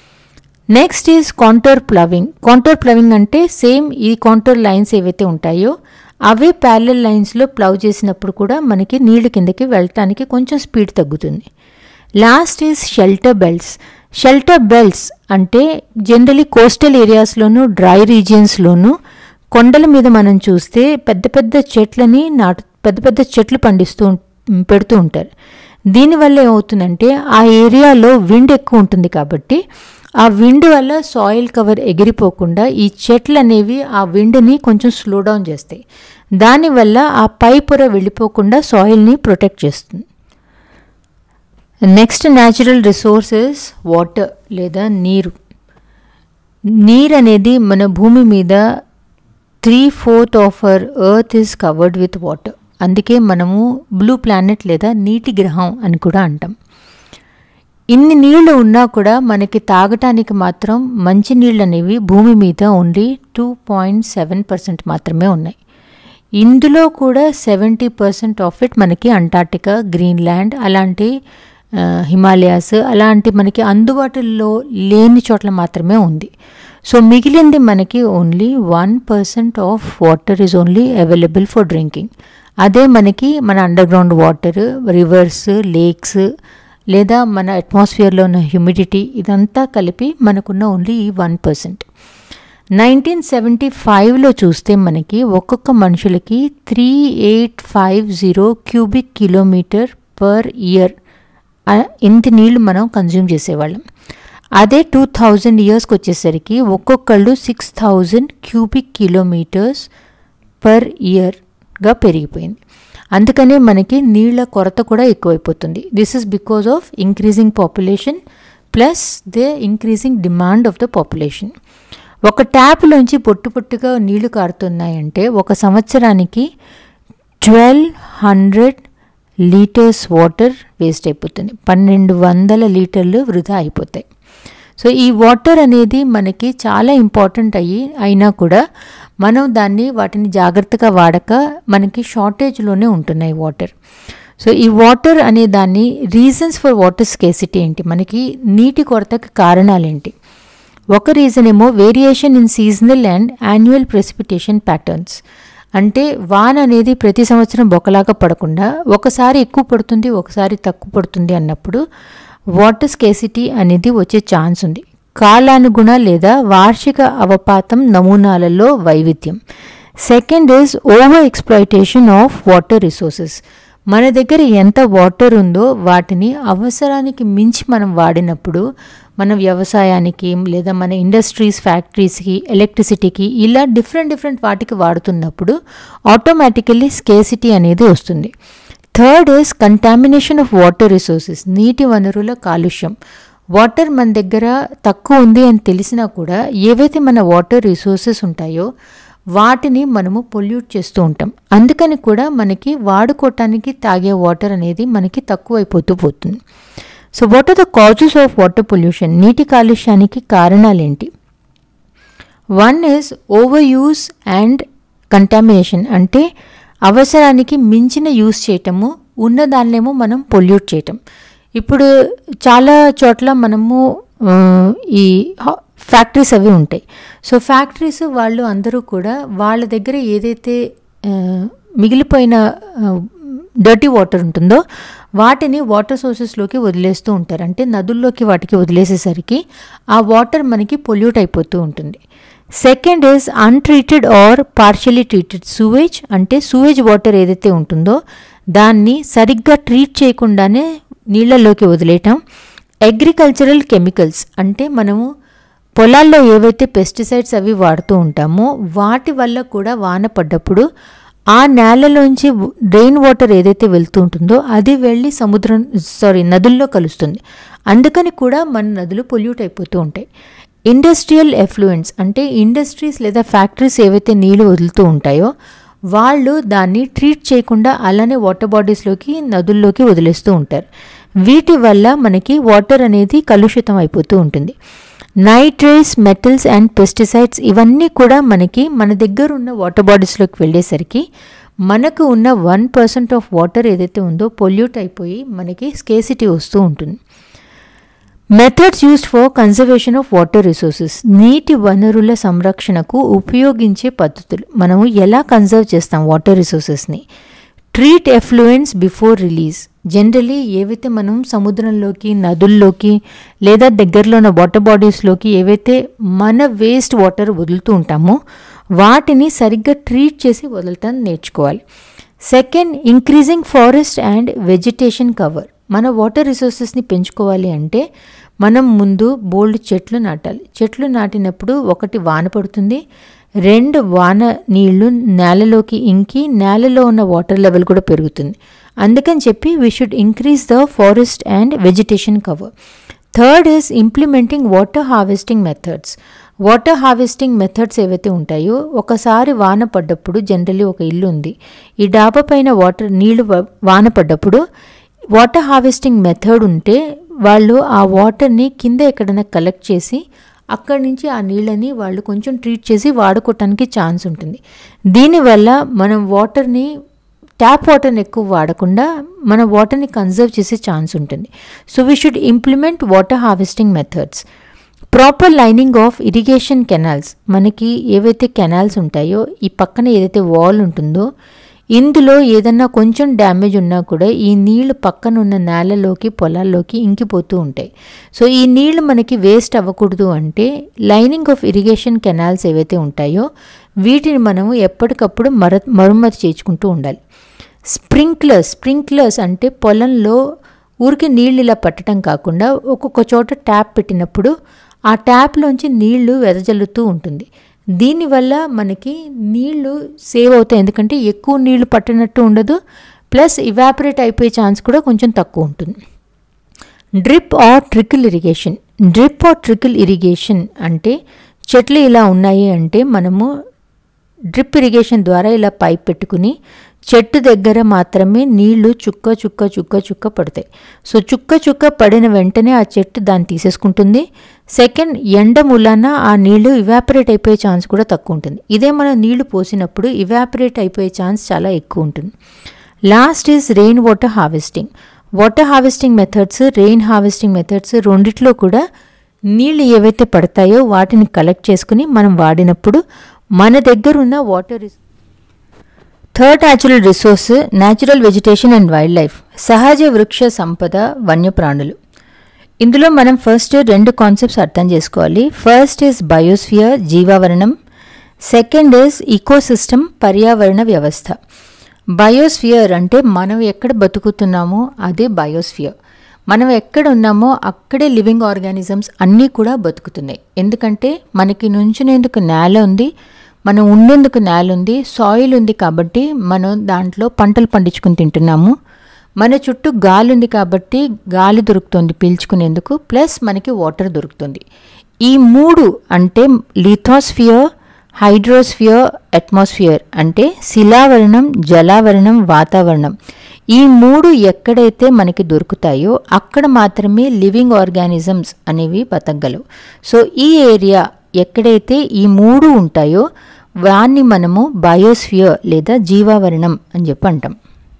next is contour ploughing contour ploughing అంటే సేమ్ ఈ కాంటోర్ లైన్స్ ఏవైతే ఉంటాయో అవే ప్యారలల్ లైన్స్లో ప్లవ్ చేసినప్పుడు కూడా మనకి నీళ్లు కిందకి వెళ్ళటానికి కొంచెం స్పీడ్ తగ్గుతుంది last is shelter belts shelter belts అంటే జనరలీ కోస్టల్ ఏరియాస్లోను డ్రై రీజియన్స్లోను కొండల మీద మనం చూస్తే పెద్ద పెద్ద చెట్లని నాటు పెద్ద పెద్ద చెట్లు పండిస్తూ పెడుతూ ఉంటారు దీనివల్ల ఏమవుతుందంటే ఆ ఏరియాలో విండ్ ఎక్కువ ఉంటుంది కాబట్టి ఆ విండ్ వల్ల సాయిల్ కవర్ ఎగిరిపోకుండా ఈ చెట్లు అనేవి ఆ విండ్ని కొంచెం స్లో డౌన్ చేస్తాయి దానివల్ల ఆ పై పొర వెళ్ళిపోకుండా సాయిల్ని ప్రొటెక్ట్ చేస్తుంది నెక్స్ట్ న్యాచురల్ రిసోర్సెస్ వాటర్ లేదా నీరు నీరు అనేది మన భూమి మీద three fourth of our earth is covered with water అందుకే మనము బ్లూ ప్లానెట్ లేదా నీటి గ్రహం అని కూడా అంటాం ఇన్ని నీళ్లు ఉన్నా కూడా మనకి తాగటానికి మాత్రం మంచి నీళ్ళు అనేవి భూమి మీద only two point seven percent మాత్రమే ఉన్నాయి ఇందులో కూడా సెవెంటీ పర్సెంట్ ఆఫ్ ఇట్ మనకి అంటార్టికా గ్రీన్లాండ్ అలాంటి హిమాలయాస్ అలాంటి మనకి అందుబాటులో లేని చోట్ల మాత్రమే ఉంది సో మిగిలింది మనకి only one percent of water is only available for drinking అదే మనకి మన underground water rivers lakes లేదా మన అట్మాస్ఫియర్లో ఉన్న హ్యూమిడిటీ ఇదంతా కలిపి మనకున్న ఓన్లీ ఈ వన్ పర్సెంట్ నైన్టీన్ సెవెంటీ ఫైవ్లో చూస్తే మనకి ఒక్కొక్క మనుషులకి three eight five zero cubic kilometre per year ఇంత నీళ్లు మనం కన్జ్యూమ్ చేసేవాళ్ళం అదే టూ థౌజండ్ ఇయర్స్కి వచ్చేసరికి ఒక్కొక్కళ్ళు six thousand cubic kilometres per ఇయర్గా పెరిగిపోయింది అందుకనే మనకి నీళ్ల కొరత కూడా ఎక్కువైపోతుంది this is because of increasing population plus the increasing demand of the population ఒక ట్యాప్లోంచి పొట్టు పొట్టుగా నీళ్లు కారుతున్నాయంటే ఒక సంవత్సరానికి twelve hundred litres water waste అయిపోతుంది పన్నెండు వందల లీటర్లు వృధా అయిపోతాయి సో ఈ వాటర్ అనేది మనకి చాలా ఇంపార్టెంట్ అయ్యి అయినా కూడా మనం దాన్ని వాటిని జాగ్రత్తగా వాడక మనకి షార్టేజ్లోనే ఉంటున్నాయి వాటర్ సో ఈ వాటర్ అనే దాన్ని రీజన్స్ ఫర్ వాటర్ స్కేసిటీ ఏంటి మనకి నీటి కొరతకి కారణాలేంటి ఒక రీజన్ ఏమో variation in seasonal and annual precipitation patterns అంటే వాన అనేది ప్రతి సంవత్సరం ఒకలాగా పడకుండా ఒకసారి ఎక్కువ పడుతుంది ఒకసారి తక్కువ పడుతుంది అన్నప్పుడు వాటర్ స్కేసిటీ అనేది వచ్చే ఛాన్స్ ఉంది కాలానుగుణ లేదా వార్షిక అవపాతం నమూనాలలో వైవిధ్యం second is over exploitation of water resources మన దగ్గర ఎంత వాటర్ ఉందో వాటిని అవసరానికి మించి మనం వాడినప్పుడు మన వ్యవసాయానికి లేదా మన ఇండస్ట్రీస్ ఫ్యాక్టరీస్కి ఎలక్ట్రిసిటీకి ఇలా డిఫరెంట్ డిఫరెంట్ వాటికి వాడుతున్నప్పుడు ఆటోమేటికల్లీ స్కేసిటీ అనేది వస్తుంది third is contamination of water resources నీటి వనరుల కాలుష్యం వాటర్ మన దగ్గర తక్కువ ఉంది అని తెలిసినా కూడా ఏవైతే మన వాటర్ రిసోర్సెస్ ఉంటాయో వాటిని మనము పొల్యూట్ చేస్తూ ఉంటాం అందుకని కూడా మనకి వాడుకోవటానికి తాగే వాటర్ అనేది మనకి తక్కువైపోతూ పోతుంది so what are the causes of water pollution నీటి కాలుష్యానికి కారణాలేంటి one is over use and contamination అంటే అవసరానికి మించిన యూస్ చేయటము ఉన్న దాన్నేమో మనం పొల్యూట్ చేయటం ఇప్పుడు చాలా చోట్ల మనము ఆ, ఈ హా- ఫ్యాక్టరీస్ అవి ఉంటాయి సో ఫ్యాక్టరీస్ వాళ్ళు అందరూ కూడా వాళ్ళ దగ్గర ఏదైతే ఆ, మిగిలిపోయిన డర్టీ వాటర్ ఉంటుందో వాటిని వాటర్ సోర్సెస్లోకి వదిలేస్తూ ఉంటారు అంటే నదుల్లోకి వాటికి వదిలేసేసరికి ఆ వాటర్ మనకి పొల్యూట్ అయిపోతూ ఉంటుంది second is untreated or partially treated sewage అంటే సూవేజ్ వాటర్ ఏదైతే ఉంటుందో దాన్ని సరిగ్గా ట్రీట్ చేయకుండానే నీళ్ళల్లోకి వదిలేయటం అగ్రికల్చరల్ కెమికల్స్ అంటే మనము పొలాల్లో ఏవైతే పెస్టిసైడ్స్ అవి వాడుతూ ఉంటామో వాటి వల్ల కూడా వాన పడ్డప్పుడు ఆ నేలలోంచి డ్రైన్ వాటర్ ఏదైతే వెళ్తూ ఉంటుందో అది వెళ్ళి సముద్రం సారీ నదుల్లో కలుస్తుంది అందుకని కూడా మన నదులు పొల్యూట్ అయిపోతూ ఉంటాయి ఇండస్ట్రియల్ ఎఫ్లూయెంట్స్ అంటే ఇండస్ట్రీస్ లేదా ఫ్యాక్టరీస్ ఏవైతే నీళ్లు వదులుతూ ఉంటాయో వాళ్ళు దాన్ని ట్రీట్ చేయకుండా అలానే వాటర్ బాడీస్లోకి నదుల్లోకి వదిలేస్తూ ఉంటారు వీటి వల్ల మనకి వాటర్ అనేది కలుషితం అయిపోతూ ఉంటుంది నైట్రేట్స్ మెటల్స్ అండ్ పెస్టిసైడ్స్ ఇవన్నీ కూడా మనకి మన దగ్గర ఉన్న వాటర్ బాడీస్లోకి వెళ్ళేసరికి మనకు ఉన్న వన్ పర్సెంట్ ఆఫ్ వాటర్ ఏదైతే ఉందో పొల్యూట్ అయిపోయి మనకి స్కేసిటీ వస్తూ ఉంటుంది methods used for conservation of water resources నీటి వనరుల సంరక్షణకు ఉపయోగించే పద్ధతులు మనము ఎలా కన్జర్వ్ చేస్తాం వాటర్ రిసోర్సెస్ని treat effluents before release generally ఏవైతే మనం సముద్రంలోకి నదుల్లోకి లేదా దగ్గరలో ఉన్న వాటర్ బాడీస్లోకి ఏవైతే మన వేస్ట్ వాటర్ వదులుతూ ఉంటామో వాటిని సరిగ్గా ట్రీట్ చేసి వదలటం నేర్చుకోవాలి second increasing forest and vegetation cover మన వాటర్ రిసోర్సెస్ని పెంచుకోవాలి అంటే మనం ముందు బోల్డ్ చెట్లు నాటాలి చెట్లు నాటినప్పుడు ఒకటి వాన పడుతుంది రెండు వాన నీళ్లు నేలలోకి ఇంకి నేలలో ఉన్న వాటర్ లెవెల్ కూడా పెరుగుతుంది అందుకని చెప్పి we should increase the forest and vegetation cover third is implementing water harvesting methods water harvesting methods ఏవైతే ఉంటాయో ఒకసారి వాన పడ్డప్పుడు జనరల్లీ ఒక ఇల్లు ఉంది ఈ డాబా పైన వాటర్ నీళ్లు వ- వాన పడ్డప్పుడు వాటర్ హార్వెస్టింగ్ మెథడ్ ఉంటే వాళ్ళు ఆ వాటర్ని కింద ఎక్కడైనా కలెక్ట్ చేసి అక్కడి నుంచి ఆ నీళ్ళని వాళ్ళు కొంచెం ట్రీట్ చేసి వాడుకోవటానికి ఛాన్స్ ఉంటుంది దీనివల్ల మనం వాటర్ని ట్యాప్ వాటర్ని ఎక్కువ వాడకుండా మన వాటర్ని కన్జర్వ్ చేసే ఛాన్స్ ఉంటుంది so we should implement water harvesting methods proper lining of irrigation canals మనకి ఏవైతే కెనాల్స్ ఉంటాయో ఈ పక్కన ఏదైతే వాల్ ఉంటుందో ఇందులో ఏదన్నా కొంచెం డ్యామేజ్ ఉన్నా కూడా ఈ నీళ్లు పక్కన ఉన్న నేలలోకి పొలాల్లోకి ఇంకిపోతూ ఉంటాయి సో ఈ నీళ్లు మనకి వేస్ట్ అవ్వకూడదు అంటే లైనింగ్ ఆఫ్ ఇరిగేషన్ కెనాల్స్ ఏవైతే ఉంటాయో వీటిని మనము ఎప్పటికప్పుడు మర మరమ్మతు చేయించుకుంటూ ఉండాలి స్ప్రింక్లర్స్ స్ప్రింక్లర్స్ అంటే పొలంలో ఊరికి నీళ్ళు ఇలా పట్టడం కాకుండా ఒక్కొక్క చోట ట్యాప్ పెట్టినప్పుడు ఆ ట్యాప్లోంచి నీళ్లు వెదజల్లుతూ ఉంటుంది దీనివల్ల మనకి నీళ్లు సేవ్ అవుతాయి ఎందుకంటే ఎక్కువ నీళ్లు పట్టినట్టు ఉండదు ప్లస్ ఇవాపరేట్ అయిపోయే ఛాన్స్ కూడా కొంచెం తక్కువ ఉంటుంది drip or trickle irrigation drip or trickle irrigation అంటే చెట్లు ఇలా ఉన్నాయి అంటే మనము డ్రిప్ ఇరిగేషన్ ద్వారా ఇలా పైప్ పెట్టుకుని చెట్టు దగ్గర మాత్రమే నీళ్లు చుక్క చుక్క చుక్క చుక్క పడతాయి సో చుక్క చుక్క పడిన వెంటనే ఆ చెట్టు దాన్ని తీసేసుకుంటుంది సెకండ్ ఎండ మూలాన ఆ నీళ్లు ఇవాపరేట్ అయిపోయే ఛాన్స్ కూడా తక్కువ ఉంటుంది ఇదే మనం నీళ్లు పోసినప్పుడు ఇవాపరేట్ అయిపోయే ఛాన్స్ చాలా ఎక్కువ ఉంటుంది last is rain water harvesting water harvesting methods rain harvesting methods రెండిట్లో కూడా నీళ్ళు ఏవైతే పడతాయో వాటిని కలెక్ట్ చేసుకుని మనం వాడినప్పుడు మన దగ్గర ఉన్న water third natural resource natural vegetation and wild wildlife సహజ వృక్ష సంపద వన్యప్రాణులు ఇందులో మనం ఫస్ట్ రెండు కాన్సెప్ట్స్ అర్థం చేసుకోవాలి ఫస్ట్ ఈజ్ బయోస్ఫియర్ జీవావరణం సెకండ్ ఈజ్ ఈకోసిస్టమ్ పర్యావరణ వ్యవస్థ బయోస్ఫియర్ అంటే మనం ఎక్కడ బతుకుతున్నామో అదే బయోస్ఫియర్ మనం ఎక్కడ ఉన్నామో అక్కడే లివింగ్ ఆర్గానిజమ్స్ అన్నీ కూడా బతుకుతున్నాయి ఎందుకంటే మనకి నుంచునేందుకు నేల ఉంది మనం ఉండేందుకు నేల ఉంది సాయిల్ ఉంది కాబట్టి మనం దాంట్లో పంటలు పండించుకుని తింటున్నాము మన చుట్టూ గాలి ఉంది కాబట్టి గాలి దొరుకుతుంది పీల్చుకునేందుకు ప్లస్ మనకి వాటర్ దొరుకుతుంది ఈ మూడు అంటే లిథోస్ఫియర్ హైడ్రోస్ఫియర్ అట్మాస్ఫియర్ అంటే శిలావరణం జలావరణం వాతావరణం ఈ మూడు ఎక్కడైతే మనకి దొరుకుతాయో అక్కడ మాత్రమే లివింగ్ ఆర్గానిజమ్స్ అనేవి బతకగలవు సో ఈ ఏరియా ఎక్కడైతే ఈ మూడు ఉంటాయో వాన్ని మనము బయోస్ఫియర్ లేదా జీవావరణం అని చెప్పి అంటాం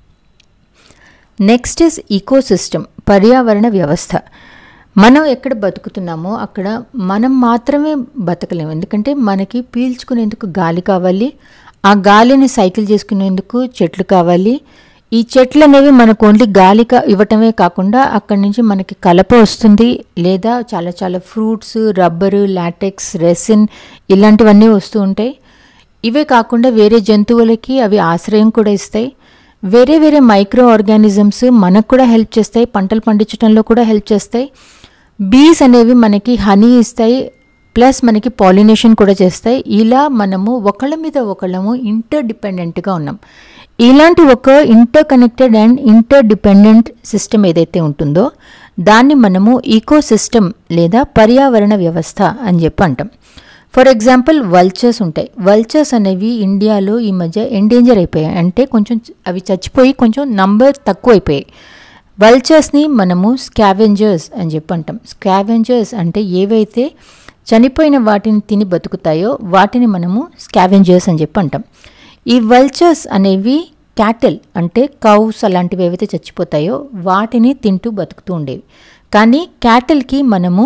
నెక్స్ట్ ఇస్ ఈకోసిస్టమ్ పర్యావరణ వ్యవస్థ మనం ఎక్కడ బతుకుతున్నామో అక్కడ మనం మాత్రమే బతకలేము ఎందుకంటే మనకి పీల్చుకునేందుకు గాలి కావాలి ఆ గాలిని సైకిల్ చేసుకునేందుకు చెట్లు కావాలి ఈ చెట్లు అనేవి మనకు ఓన్లీ గాలి కా ఇవ్వటమే కాకుండా అక్కడి నుంచి మనకి కలప వస్తుంది లేదా చాలా చాలా ఫ్రూట్స్ రబ్బరు లాటెక్స్ రెసిన్ ఇలాంటివన్నీ వస్తూ ఉంటాయి ఇవే కాకుండా వేరే జంతువులకి అవి ఆశ్రయం కూడా ఇస్తాయి వేరే వేరే మైక్రో ఆర్గానిజమ్స్ మనకు కూడా హెల్ప్ చేస్తాయి పంటలు పండించడంలో కూడా హెల్ప్ చేస్తాయి బీస్ అనేవి మనకి హనీ ఇస్తాయి ప్లస్ మనకి పాలినేషన్ కూడా చేస్తాయి ఇలా మనము ఒకళ్ళ మీద ఒకళ్ళము ఇంటర్ డిపెండెంట్గా ఉన్నాం ఇలాంటి ఒక interconnected and interdependent system ఏదైతే ఉంటుందో దాన్ని మనము ఈకో సిస్టమ్ లేదా పర్యావరణ వ్యవస్థ అని చెప్పి అంటాం ఫర్ ఎగ్జాంపుల్ వల్చర్స్ ఉంటాయి వల్చర్స్ అనేవి ఇండియాలో ఈ మధ్య ఎండేంజర్ అయిపోయాయి అంటే కొంచెం అవి చచ్చిపోయి కొంచెం నంబర్ తక్కువ అయిపోయాయి వల్చర్స్ని మనము స్కావెంజర్స్ అని చెప్పి అంటాం స్కావెంజర్స్ అంటే ఏవైతే చనిపోయిన వాటిని తిని బతుకుతాయో వాటిని మనము స్కావెంజర్స్ అని చెప్పి అంటాం ఈ వల్చర్స్ అనేవి క్యాటిల్ అంటే కౌస్ అలాంటివి ఏవైతే చచ్చిపోతాయో వాటిని తింటూ బతుకుతూ ఉండేవి కానీ క్యాటిల్కి మనము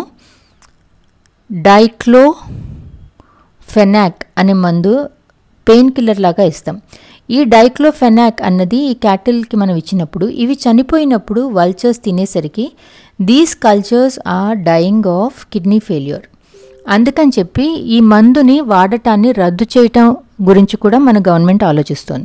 డైక్లో ఫెనాక్ అనే మందు పెయిన్ కిల్లర్ లాగా ఇస్తాం ఈ డైక్లోఫెనాక్ అన్నది ఈ క్యాటిల్కి మనం ఇచ్చినప్పుడు ఇవి చనిపోయినప్పుడు వల్చర్స్ తినేసరికి these cultures are dying of kidney failure అందుకని చెప్పి ఈ మందుని వాడటాన్ని రద్దు చేయటం గురించి కూడా మన గవర్నమెంట్ ఆలోచిస్తోంది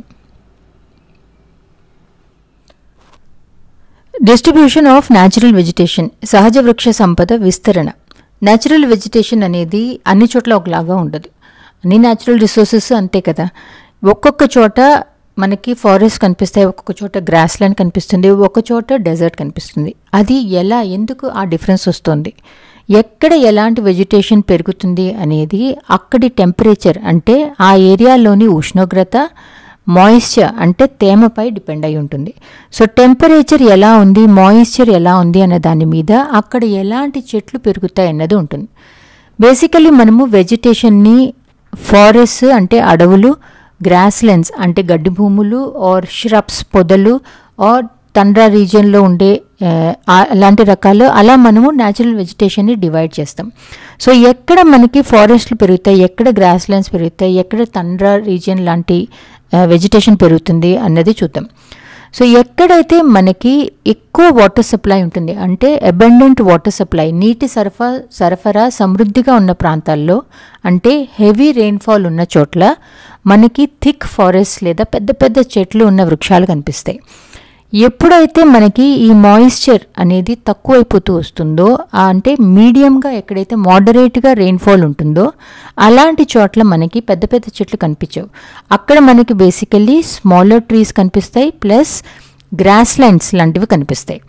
డిస్ట్రిబ్యూషన్ ఆఫ్ న్యాచురల్ వెజిటేషన్ సహజ వృక్ష సంపద విస్తరణ న్యాచురల్ వెజిటేషన్ అనేది అన్ని చోట్ల ఒకలాగా ఉండదు అన్ని న్యాచురల్ రిసోర్సెస్ అంతే కదా ఒక్కొక్క చోట మనకి ఫారెస్ట్ కనిపిస్తాయి ఒక్కొక్క చోట గ్రాస్ ల్యాండ్ కనిపిస్తుంది ఒక చోట డెజర్ట్ కనిపిస్తుంది అది ఎలా ఎందుకు ఆ డిఫరెన్స్ వస్తుంది ఎక్కడ ఎలాంటి వెజిటేషన్ పెరుగుతుంది అనేది అక్కడి టెంపరేచర్ అంటే ఆ ఏరియాలోని ఉష్ణోగ్రత మాయిశ్చర్ అంటే తేమపై డిపెండ్ అయి ఉంటుంది సో టెంపరేచర్ ఎలా ఉంది మాయిశ్చర్ ఎలా ఉంది అనే దాని మీద అక్కడ ఎలాంటి చెట్లు పెరుగుతాయి అన్నది ఉంటుంది బేసికలీ మనము వెజిటేషన్ని ఫారెస్ట్ అంటే అడవులు గ్రాస్లెండ్స్ అంటే గడ్డి భూములు ఆర్ ష్రబ్స్ పొదలు ఆర్ తండ్రా రీజియన్లో ఉండే అలాంటి రకాలు అలా మనము న్యాచురల్ వెజిటేషన్ని డివైడ్ చేస్తాం సో ఎక్కడ మనకి ఫారెస్ట్లు పెరుగుతాయి ఎక్కడ గ్రాస్ ల్యాండ్స్ పెరుగుతాయి ఎక్కడ తండ్రా రీజియన్ లాంటి వెజిటేషన్ పెరుగుతుంది అన్నది చూద్దాం సో ఎక్కడైతే మనకి ఎక్కువ వాటర్ సప్లై ఉంటుంది అంటే అబెండెంట్ వాటర్ సప్లై నీటి సరఫరా సరఫరా సమృద్ధిగా ఉన్న ప్రాంతాల్లో అంటే హెవీ రెయిన్ఫాల్ ఉన్న చోట్ల మనకి థిక్ ఫారెస్ట్ లేదా పెద్ద పెద్ద చెట్లు ఉన్న వృక్షాలు కనిపిస్తాయి ఎప్పుడైతే మనకి ఈ మాయిశ్చర్ అనేది తక్కువైపోతూ వస్తుందో అంటే మీడియంగా ఎక్కడైతే మోడరేట్గా రెయిన్ఫాల్ ఉంటుందో అలాంటి చోట్ల మనకి పెద్ద పెద్ద చెట్లు కనిపించవు అక్కడ మనకి బేసికల్లీ స్మాలర్ ట్రీస్ కనిపిస్తాయి ప్లస్ గ్రాస్ ల్యాండ్స్ లాంటివి కనిపిస్తాయి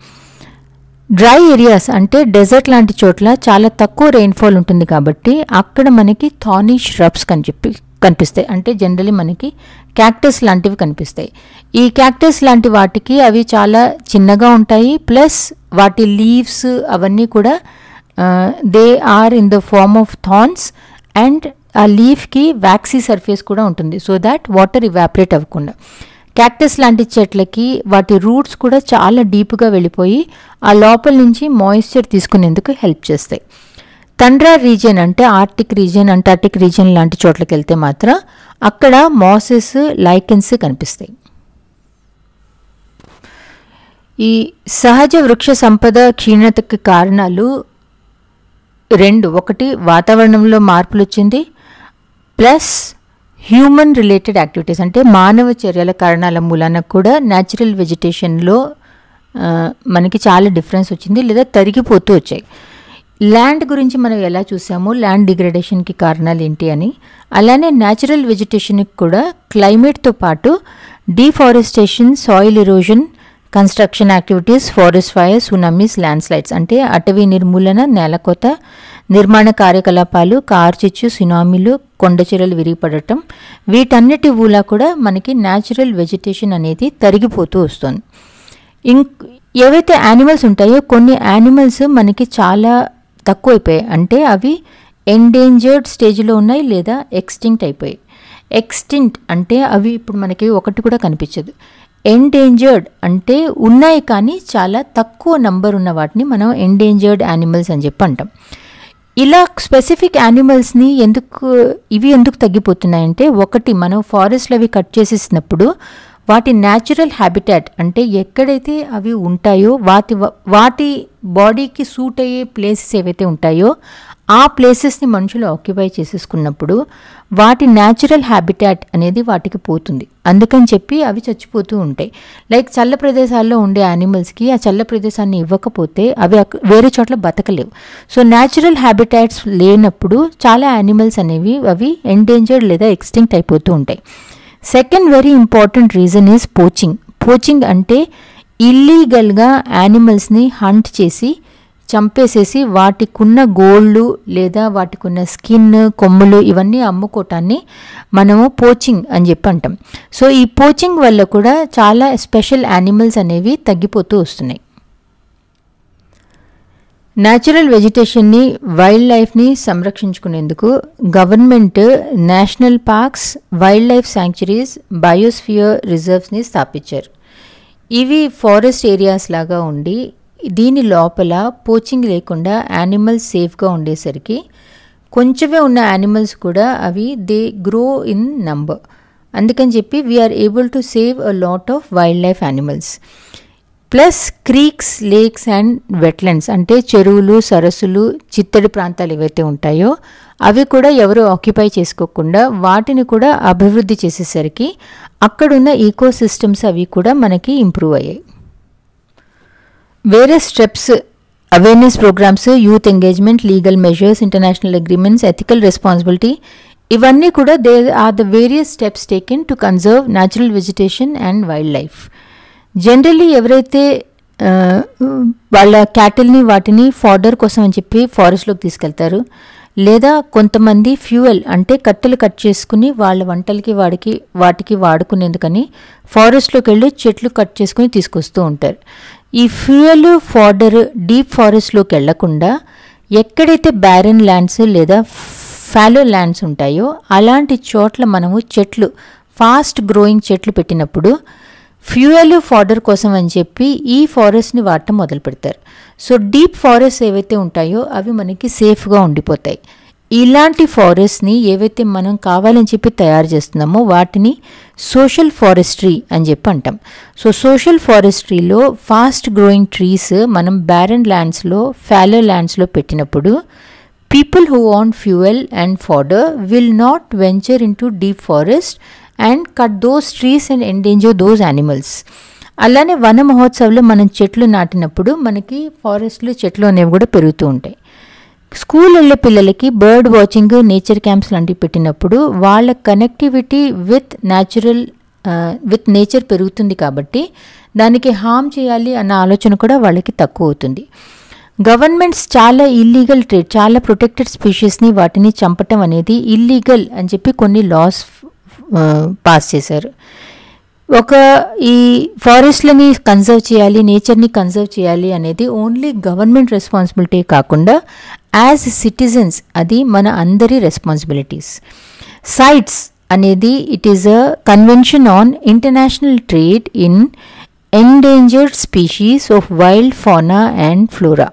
డ్రై ఏరియాస్ అంటే డెజర్ట్ లాంటి చోట్ల చాలా తక్కువ రెయిన్ఫాల్ ఉంటుంది కాబట్టి అక్కడ మనకి థానీ ష్రబ్స్ కని చెప్పి కనిపిస్తాయి అంటే జనరలీ మనకి క్యాక్టస్ లాంటివి కనిపిస్తాయి ఈ క్యాక్టస్ లాంటి వాటికి అవి చాలా చిన్నగా ఉంటాయి ప్లస్ వాటి లీవ్స్ అవన్నీ కూడా they are in the form of thorns and ఆ లీఫ్కి వ్యాక్సీ సర్ఫేస్ కూడా ఉంటుంది సో దాట్ వాటర్ ఇవాపరేట్ అవ్వకుండా క్యాక్టస్ లాంటి చెట్లకి వాటి రూట్స్ కూడా చాలా డీప్గా వెళ్ళిపోయి ఆ లోపల నుంచి మాయిశ్చర్ తీసుకునేందుకు హెల్ప్ చేస్తాయి తండ్రా రీజియన్ అంటే ఆర్టిక్ రీజియన్ అంటార్టిక్ రీజియన్ లాంటి చోట్లకి వెళ్తే మాత్రం అక్కడ మాసెస్ లైకెన్స్ కనిపిస్తాయి ఈ సహజ వృక్ష సంపద క్షీణతకి కారణాలు రెండు ఒకటి వాతావరణంలో మార్పులు వచ్చింది ప్లస్ హ్యూమన్ రిలేటెడ్ యాక్టివిటీస్ అంటే మానవ చర్యల కారణాల మూలాన కూడా న్యాచురల్ వెజిటేషన్లో మనకి చాలా డిఫరెన్స్ వచ్చింది లేదా తరిగిపోతూ వచ్చాయి ల్యాండ్ గురించి మనం ఎలా చూసామో ల్యాండ్ డిగ్రేడేషన్కి కారణాలు ఏంటి అని అలానే న్యాచురల్ వెజిటేషన్కి కూడా క్లైమేట్తో పాటు deforestation soil erosion construction activities forest fire tsunamis landslides అంటే అటవీ నిర్మూలన నేలకోత నిర్మాణ కార్యకలాపాలు కార్చిచ్చు సునామీలు కొండచెరలు విరిగిపడటం వీటన్నిటి ఊలా కూడా మనకి న్యాచురల్ వెజిటేషన్ అనేది తరిగిపోతూ వస్తుంది ఇంక్ ఏవైతే యానిమల్స్ ఉంటాయో కొన్ని యానిమల్స్ మనకి చాలా తక్కువైపోయాయి అంటే అవి ఎండేంజర్డ్ స్టేజ్లో ఉన్నాయి లేదా ఎక్స్టింక్ట్ అయిపోయాయి ఎక్స్టింక్ట్ అంటే అవి ఇప్పుడు మనకి ఒకటి కూడా కనిపించదు ఎండేంజర్డ్ అంటే ఉన్నాయి కానీ చాలా తక్కువ నంబర్ ఉన్న వాటిని మనం ఎండేంజర్డ్ యానిమల్స్ అని చెప్పి అంటాం ఇలా స్పెసిఫిక్ యానిమల్స్ని ఎందుకు ఇవి ఎందుకు తగ్గిపోతున్నాయంటే ఒకటి మనం ఫారెస్ట్లో అవి కట్ చేసేసినప్పుడు వాటి న్యాచురల్ హ్యాబిటాట్ అంటే ఎక్కడైతే అవి ఉంటాయో వాటి వాటి బాడీకి సూట్ అయ్యే ప్లేసెస్ ఏవైతే ఉంటాయో ఆ ప్లేసెస్ని మనుషులు ఆక్యుపై చేసేసుకున్నప్పుడు వాటి న్యాచురల్ హ్యాబిటాట్ అనేది వాటికి పోతుంది అందుకని చెప్పి అవి చచ్చిపోతూ ఉంటాయి లైక్ చల్ల ప్రదేశాల్లో ఉండే యానిమల్స్కి ఆ చల్ల ప్రదేశాన్ని ఇవ్వకపోతే అవి వేరే చోట్ల బతకలేవు సో న్యాచురల్ హ్యాబిటాట్స్ లేనప్పుడు చాలా యానిమల్స్ అనేవి అవి ఎండేంజర్డ్ లేదా ఎక్స్టింక్ట్ అయిపోతూ ఉంటాయి second very important reason is poaching poaching అంటే ఇల్లీగల్గా యానిమల్స్ని హంట్ చేసి చంపేసేసి వాటికున్న గోళ్ళు లేదా వాటికున్న స్కిన్ కొమ్ములు ఇవన్నీ అమ్ముకోవటాన్ని మనము పోచింగ్ అని చెప్పి అంటాం సో ఈ పోచింగ్ వల్ల కూడా చాలా స్పెషల్ యానిమల్స్ అనేవి తగ్గిపోతూ వస్తున్నాయి న్యాచురల్ వెజిటేషన్ని వైల్డ్ లైఫ్ని సంరక్షించుకునేందుకు government national parks wildlife sanctuaries biosphere రిజర్వ్స్ని స్థాపించారు ఇవి ఫారెస్ట్ ఏరియాస్ లాగా ఉండి దీని లోపల పోచింగ్ లేకుండా యానిమల్స్ సేఫ్గా ఉండేసరికి కొంచెమే ఉన్న యానిమల్స్ కూడా అవి దే గ్రో ఇన్ నంబర్ అందుకని చెప్పి we are able to save a lot of wildlife animals plus creeks lakes and wetlands అంటే చెరువులు సరస్సులు చిత్తడి ప్రాంతాలు ఏవైతే ఉంటాయో అవి కూడా ఎవరు ఆక్యుపై చేసుకోకుండా వాటిని కూడా అభివృద్ధి చేసేసరికి అక్కడున్న ఈకో సిస్టమ్స్ అవి కూడా మనకి ఇంప్రూవ్ అయ్యాయి వేరే steps awareness programs youth engagement legal measures international agreements ethical responsibility ఇవన్నీ కూడా they are the various steps taken to conserve natural vegetation and wild wildlife generally ఎవరైతే వాళ్ళ క్యాటిల్ని వాటిని ఫాడర్ కోసం అని చెప్పి ఫారెస్ట్లోకి తీసుకెళ్తారు లేదా కొంతమంది ఫ్యూయల్ అంటే కట్టెలు కట్ చేసుకుని వాళ్ళ వంటలకి వాడికి వాటికి వాడుకునేందుకని ఫారెస్ట్లోకి వెళ్ళి చెట్లు కట్ చేసుకుని తీసుకొస్తూ ఉంటారు ఈ ఫ్యూయల్ ఫాడర్ డీప్ ఫారెస్ట్లోకి వెళ్లకుండా ఎక్కడైతే బ్యారన్ ల్యాండ్స్ లేదా ఫాలో ల్యాండ్స్ ఉంటాయో అలాంటి చోట్ల మనము చెట్లు ఫాస్ట్ గ్రోయింగ్ చెట్లు పెట్టినప్పుడు ఫ్యూయల్ ఫాడర్ కోసం అని చెప్పి ఈ ఫారెస్ట్ని వాడటం మొదలు పెడతారు సో డీప్ ఫారెస్ట్ ఏవైతే ఉంటాయో అవి మనకి సేఫ్గా ఉండిపోతాయి ఇలాంటి ఫారెస్ట్ని ఏవైతే మనం కావాలని చెప్పి తయారు చేస్తున్నామో వాటిని సోషల్ ఫారెస్ట్రీ అని చెప్పి అంటాం సో సోషల్ ఫారెస్ట్రీలో ఫాస్ట్ గ్రోయింగ్ ట్రీస్ మనం బ్యారన్ ల్యాండ్స్లో ఫ్యాలో ల్యాండ్స్లో పెట్టినప్పుడు people who want fuel and fodder will not venture into deep forest and cut those trees and endanger those animals అలానే వన మహోత్సవంలో మనం చెట్లు నాటినప్పుడు మనకి ఫారెస్ట్లు చెట్లు అనేవి కూడా పెరుగుతూ ఉంటాయి స్కూల్ వెళ్ళే పిల్లలకి బర్డ్ వాచింగ్ నేచర్ క్యాంప్స్ లాంటివి పెట్టినప్పుడు వాళ్ళ connectivity with natural with nature పెరుగుతుంది కాబట్టి దానికి హామ్ చేయాలి అన్న ఆలోచన కూడా వాళ్ళకి తక్కువ అవుతుంది గవర్నమెంట్స్ చాలా ఇల్లీగల్ ట్రేడ్ చాలా ప్రొటెక్టెడ్ స్పీషీస్ని వాటిని చంపటం అనేది ఇల్లీగల్ అని చెప్పి కొన్ని లాస్ పాస్ చేశారు ఒక ఈ ఫారెస్ట్లని కన్జర్వ్ చేయాలి నేచర్ని కన్జర్వ్ చేయాలి అనేది ఓన్లీ గవర్నమెంట్ రెస్పాన్సిబిలిటీ కాకుండా యాజ్ సిటిజన్స్ అది మన అందరి రెస్పాన్సిబిలిటీస్ సైట్స్ అనేది it is a convention on international trade in endangered species of wild fauna and flora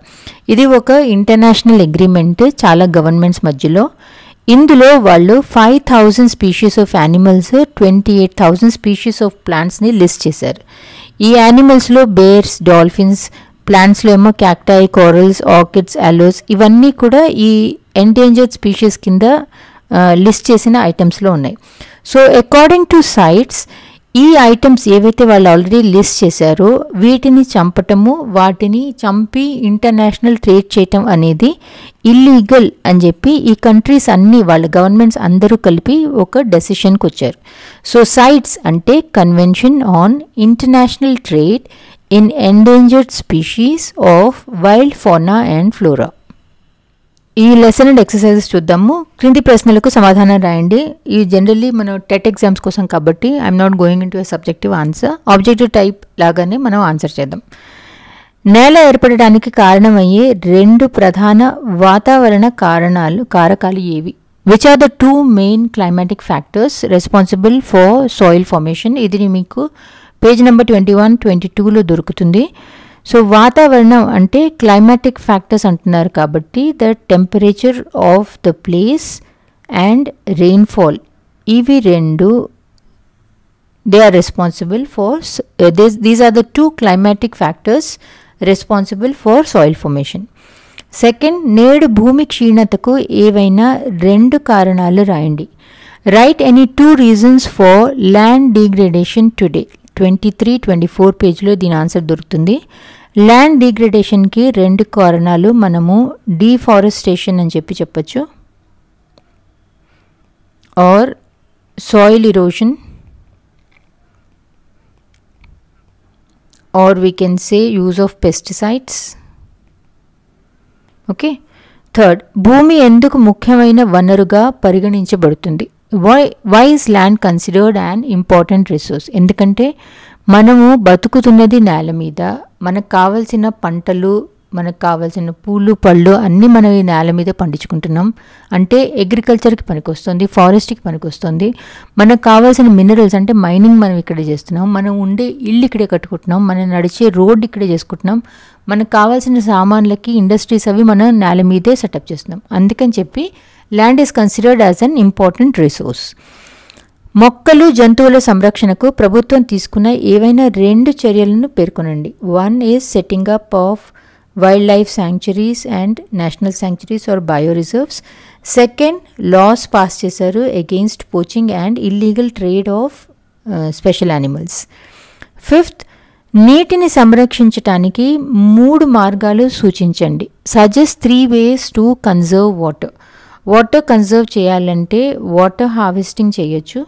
ఇది ఒక ఇంటర్నేషనల్ అగ్రిమెంట్ చాలా గవర్నమెంట్స్ మధ్యలో ఇందులో వాళ్ళు five thousand species of animals twenty eight thousand species of ప్లాంట్స్ని లిస్ట్ చేశారు ఈ యానిమల్స్లో బేర్స్ డాల్ఫిన్స్ ప్లాంట్స్లో ఏమో క్యాక్టాయి కోరల్స్ ఆర్కిడ్స్ అలోస్ ఇవన్నీ కూడా ఈ ఎండేంజర్డ్ స్పీషీస్ కింద లిస్ట్ చేసిన ఐటమ్స్లో ఉన్నాయి సో అకార్డింగ్ టు సైట్స్ ఈ ఐటమ్స్ ఏవైతే వాళ్ళు ఆల్రెడీ లిస్ట్ చేశారో వీటిని చంపటము వాటిని చంపి ఇంటర్నేషనల్ ట్రేడ్ చేయటం అనేది ఇల్లీగల్ అని చెప్పి ఈ కంట్రీస్ అన్నీ వాళ్ళ గవర్నమెంట్స్ అందరూ కలిపి ఒక డెసిషన్కి వచ్చారు సో సైట్స్ అంటే convention on international trade in endangered species of wild fauna and flora ఈ లెసన్ అండ్ ఎక్సర్సైజెస్ చూద్దాము క్రింది ప్రశ్నలకు సమాధానం రాయండి ఈ జనరల్లీ మనం టెట్ ఎగ్జామ్స్ కోసం కాబట్టి I'm not going into subjective answer objective type లాగానే మనం ఆన్సర్ చేద్దాం నేల ఏర్పడడానికి కారణమయ్యే రెండు ప్రధాన వాతావరణ కారణాలు కారకాలు ఏవి which are the two main climatic factors responsible for soil formation ఇది మీకు page number twenty one twenty టూలో దొరుకుతుంది సో వాతావరణం అంటే క్లైమాటిక్ ఫ్యాక్టర్స్ అంటున్నారు కాబట్టి the temperature of the place and rainfall ఇవి రెండు they are responsible for these are the two climatic factors responsible for soil formation second నేడు భూమి క్షీణతకు ఏవైనా రెండు కారణాలు రాయండి write any two reasons for land degradation today twenty three twenty four పేజ్లో దీని ఆన్సర్ దొరుకుతుంది ల్యాండ్ డిగ్రేడేషన్కి రెండు కారణాలు మనము డీఫారెస్టేషన్ అని చెప్పి చెప్పచ్చు or soil erosion or we can say use of pesticides okay third భూమి ఎందుకు ముఖ్యమైన వనరుగా పరిగణించబడుతుంది why why is land considered and important resource ఎందుకంటే మనము బతుకుతున్నది నేల మీద మనకు కావలసిన పంటలు మనకు కావాల్సిన పూలు పళ్ళు అన్నీ మనం ఈ నేల మీద పండించుకుంటున్నాం అంటే అగ్రికల్చర్కి పనికొస్తుంది ఫారెస్ట్కి పనికొస్తుంది మనకు కావాల్సిన మినరల్స్ అంటే మైనింగ్ మనం ఇక్కడ చేస్తున్నాం మనం ఉండే ఇల్లు ఇక్కడే కట్టుకుంటున్నాం మనం నడిచే రోడ్ ఇక్కడే చేసుకుంటున్నాం మనకు కావాల్సిన సామాన్లకి ఇండస్ట్రీస్ అవి మనం నేల మీదే సెటప్ చేస్తున్నాం అందుకని చెప్పి land is considered as an important resource మొక్కలు జంతువుల సంరక్షణకు ప్రభుత్వం తీసుకున్న ఏవైనా రెండు చర్యలను పేర్కొనండి one is setting up of wildlife sanctuaries and national sanctuaries or bio reserves second laws pass చేశారు against poaching and illegal trade of special animals fifth నీటిని సంరక్షించటానికి మూడు మార్గాలు సూచించండి suggest three ways to conserve water water conserve చేయాలంటే water harvesting చేయొచ్చు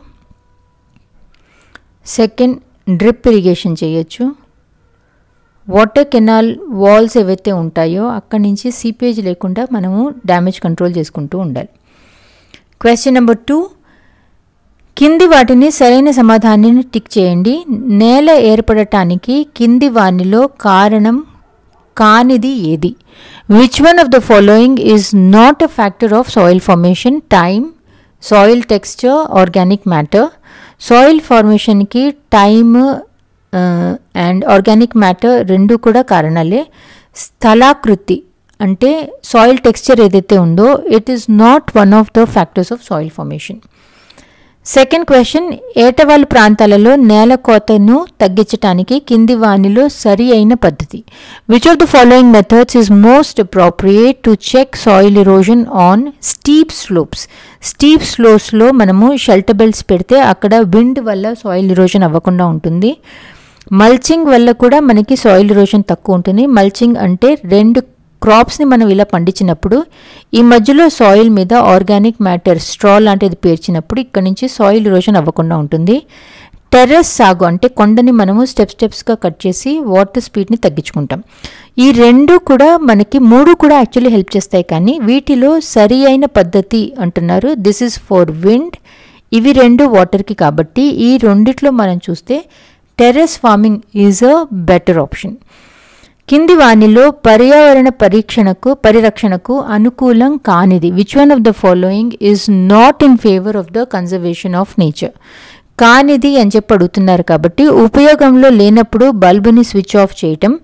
second drip irrigation చేయొచ్చు water canal walls ఏవైతే ఉంటాయో అక్కడి నుంచి సీపేజ్ లేకుండా మనము డ్యామేజ్ కంట్రోల్ చేసుకుంటూ ఉండాలి క్వశ్చన్ నెంబర్ టూ కింది వాటిని సరైన సమాధానాన్ని టిక్ చేయండి నేల ఏర్పడటానికి కింది వానిలో కారణం కానిది ఏది which one of the following is not a factor of soil formation time soil texture organic matter soil ఫార్మేషన్కి టైమ్ అండ్ ఆర్గానిక్ మ్యాటర్ రెండు కూడా కారణాలే స్థలాకృతి అంటే సాయిల్ టెక్స్చర్ ఏదైతే ఉందో it is not one of the factors of soil formation second question ఏటవాలు ప్రాంతాలలో నేల కోతను తగ్గించడానికి కింది వానిలో సరి అయిన పద్ధతి which of the following methods is most appropriate to check soil erosion on steep slopes steep స్లోప్స్లో మనము షెల్టర్ బెల్ట్స్ పెడితే అక్కడ విండ్ వల్ల సాయిల్ ఇరోజన్ అవ్వకుండా ఉంటుంది మల్చింగ్ వల్ల కూడా మనకి సాయిల్ ఇరోజన్ తక్కువ ఉంటుంది మల్చింగ్ అంటే రెండు క్రాప్స్ని మనం ఇలా పండించినప్పుడు ఈ మధ్యలో సాయిల్ మీద ఆర్గానిక్ మ్యాటర్ స్ట్రా లాంటిది పేర్చినప్పుడు ఇక్కడ నుంచి సాయిల్ ఇరోజన్ అవ్వకుండా ఉంటుంది టెర్రస్ సాగు అంటే కొండని మనము స్టెప్ స్టెప్స్గా కట్ చేసి వాటర్ స్పీడ్ని తగ్గించుకుంటాం ఈ రెండు కూడా మనకి మూడు కూడా యాక్చువల్లీ హెల్ప్ చేస్తాయి కానీ వీటిలో సరి అయిన పద్ధతి అంటున్నారు దిస్ ఇస్ ఫర్ విండ్ ఇవి రెండు వాటర్కి కాబట్టి ఈ రెండిట్లో మనం చూస్తే terrace farming is a better option కింది వానిలో పర్యావరణ పరీక్షణకు పరిరక్షణకు అనుకూలం కానిది which one of the following is not in favour of the conservation of nature కానిది అని చెప్పి అడుగుతున్నారు కాబట్టి ఉపయోగంలో లేనప్పుడు బల్బుని స్విచ్ ఆఫ్ చేయటం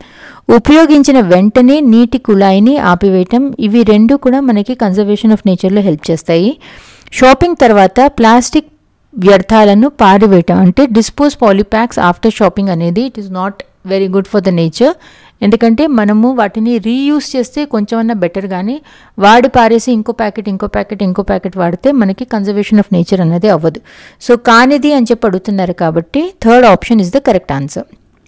ఉపయోగించిన వెంటనే నీటి కుళాయిని ఆపివేయటం ఇవి రెండు కూడా మనకి కన్జర్వేషన్ ఆఫ్ నేచర్లో హెల్ప్ చేస్తాయి షాపింగ్ తర్వాత ప్లాస్టిక్ వ్యర్థాలను పారివేయటం అంటే డిస్పోజ్ పాలిప్యాక్స్ ఆఫ్టర్ షాపింగ్ అనేది it is not very good for the nature ఎందుకంటే మనము వాటిని రీయూస్ చేస్తే కొంచెం అన్నా బెటర్ కానీ వాడి పారేసి ఇంకో ప్యాకెట్ ఇంకో ప్యాకెట్ ఇంకో ప్యాకెట్ వాడితే మనకి కన్జర్వేషన్ ఆఫ్ నేచర్ అనేది అవ్వదు సో కానిది అని చెప్పి అడుగుతున్నారు కాబట్టి third option is the correct answer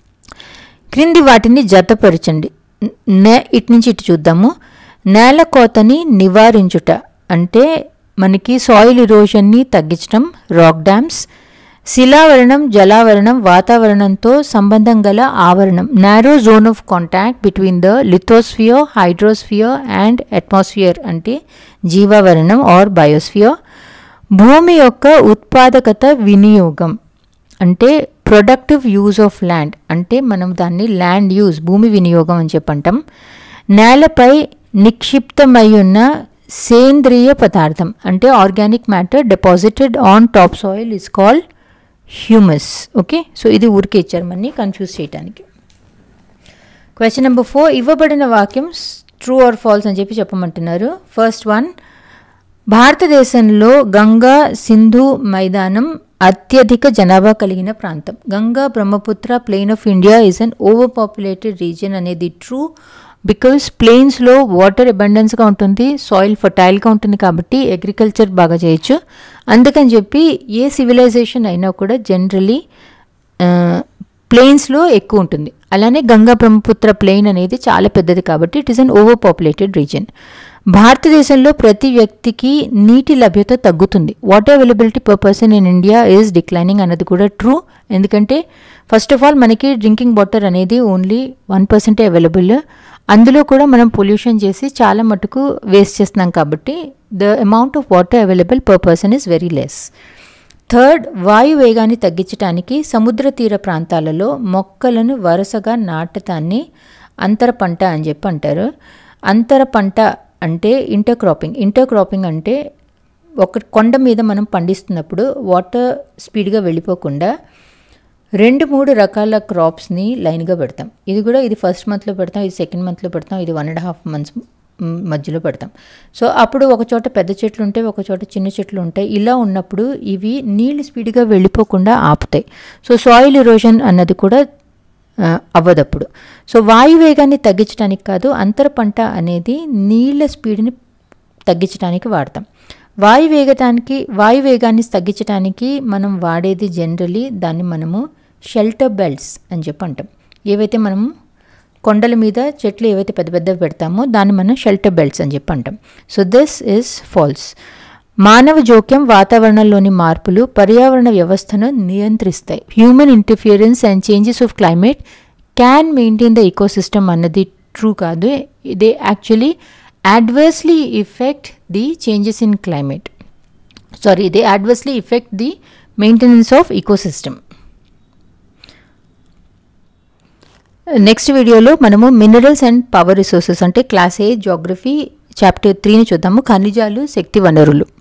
క్రింది వాటిని జతపరచండి నే ఇటు నుంచి ఇటు చూద్దాము నేల కోతని నివారించుట అంటే మనకి సాయిల్ ఇరోషన్ని తగ్గించడం రాక్ డ్యామ్స్ శిలావరణం జలావరణం వాతావరణంతో సంబంధం గల ఆవరణం narrow zone of contact between the lithosphere hydrosphere and atmosphere అంటే జీవావరణం ఆర్ బయోస్ఫియర్ భూమి యొక్క ఉత్పాదకత వినియోగం అంటే ప్రొడక్టివ్ యూజ్ ఆఫ్ ల్యాండ్ అంటే మనం దాన్ని ల్యాండ్ యూజ్ భూమి వినియోగం అని చెప్పంటాం నేలపై నిక్షిప్తమై ఉన్న సేంద్రియ పదార్థం అంటే organic matter deposited on top soil is called humus okay so ఇది ఊరికే ఇచ్చారు మనని కన్ఫ్యూజ్ చేయడానికి క్వశ్చన్ నెంబర్ ఫోర్ ఇవ్వబడిన వాక్యం ట్రూ ఆర్ ఫాల్స్ అని చెప్పి చెప్పమంటున్నారు ఫస్ట్ వన్ భారతదేశంలో గంగా సింధు మైదానం అత్యధిక జనాభా కలిగిన ప్రాంతం Ganga Brahmaputra plain of India is an overpopulated region అనేది ట్రూ బికాస్ ప్లెయిన్స్లో వాటర్ అబండెన్స్గా ఉంటుంది సాయిల్ ఫర్టైల్గా ఉంటుంది కాబట్టి అగ్రికల్చర్ బాగా చేయొచ్చు అందుకని చెప్పి ఏ సివిలైజేషన్ అయినా కూడా జనరలీ ప్లెయిన్స్లో ఎక్కువ ఉంటుంది అలానే గంగా బ్రహ్మపుత్ర ప్లెయిన్ అనేది చాలా పెద్దది కాబట్టి it is an overpopulated region భారతదేశంలో ప్రతి వ్యక్తికి నీటి లభ్యత తగ్గుతుంది water availability per person in India is declining అన్నది కూడా ట్రూ ఎందుకంటే ఫస్ట్ ఆఫ్ ఆల్ మనకి డ్రింకింగ్ వాటర్ అనేది ఓన్లీ వన్ పర్సెంటే అవైలబుల్ అందులో కూడా మనం పొల్యూషన్ చేసి చాలా మటుకు వేస్ట్ చేస్తున్నాం కాబట్టి the amount of water available per person is very less third వాయు వేగాన్ని తగ్గించడానికి సముద్ర తీర ప్రాంతాలలో మొక్కలను వరుసగా నాటటాన్ని అంతర పంట అని చెప్పి అంటారు అంతర పంట అంటే ఇంటర్ క్రాపింగ్ ఇంటర్ క్రాపింగ్ అంటే ఒక కొండ మీద మనం పండిస్తున్నప్పుడు వాటర్ స్పీడ్గా వెళ్ళిపోకుండా రెండు మూడు రకాల క్రాప్స్ని లైన్గా పెడతాం ఇది కూడా ఇది ఫస్ట్ మంత్లో పెడతాం ఇది సెకండ్ మంత్లో పెడతాం ఇది వన్ అండ్ హాఫ్ మంత్స్ మధ్యలో పెడతాం సో అప్పుడు ఒక చోట పెద్ద చెట్లు ఉంటాయి ఒక చోట చిన్న చెట్లు ఉంటాయి ఇలా ఉన్నప్పుడు ఇవి నీళ్ళు స్పీడ్గా వెళ్ళిపోకుండా ఆపుతాయి సో సాయిల్ ఇరోజన్ అన్నది కూడా అవ్వదప్పుడు సో వాయు వేగాన్ని తగ్గించడానికి కాదు అంతర పంట అనేది నీళ్ళ స్పీడ్ని తగ్గించడానికి వాడతాం వాయు వేగటానికి వాయు వేగాన్ని తగ్గించడానికి మనం వాడేది జనరలీ దాన్ని మనము షెల్టర్ బెల్ట్స్ అని చెప్పి అంటాం ఏవైతే మనము కొండల మీద చెట్లు ఏవైతే పెద్ద పెద్దవి పెడతామో దాన్ని మనం షెల్టర్ బెల్ట్స్ అని చెప్పి అంటాం సో దిస్ ఇస్ ఫాల్స్ మానవ జోక్యం వాతావరణంలోని మార్పులు పర్యావరణ వ్యవస్థను నియంత్రిస్తాయి human interference and changes of climate can maintain the ecosystem అన్నది ట్రూ కాదు they actually adversely affect the changes in climate sorry they adversely affect the maintenance of ecosystem next వీడియోలో మనము మినరల్స్ అండ్ పవర్ రిసోర్సెస్ అంటే class ఏ geography chapter త్రీని చూద్దాము ఖనిజాలు శక్తి వనరులు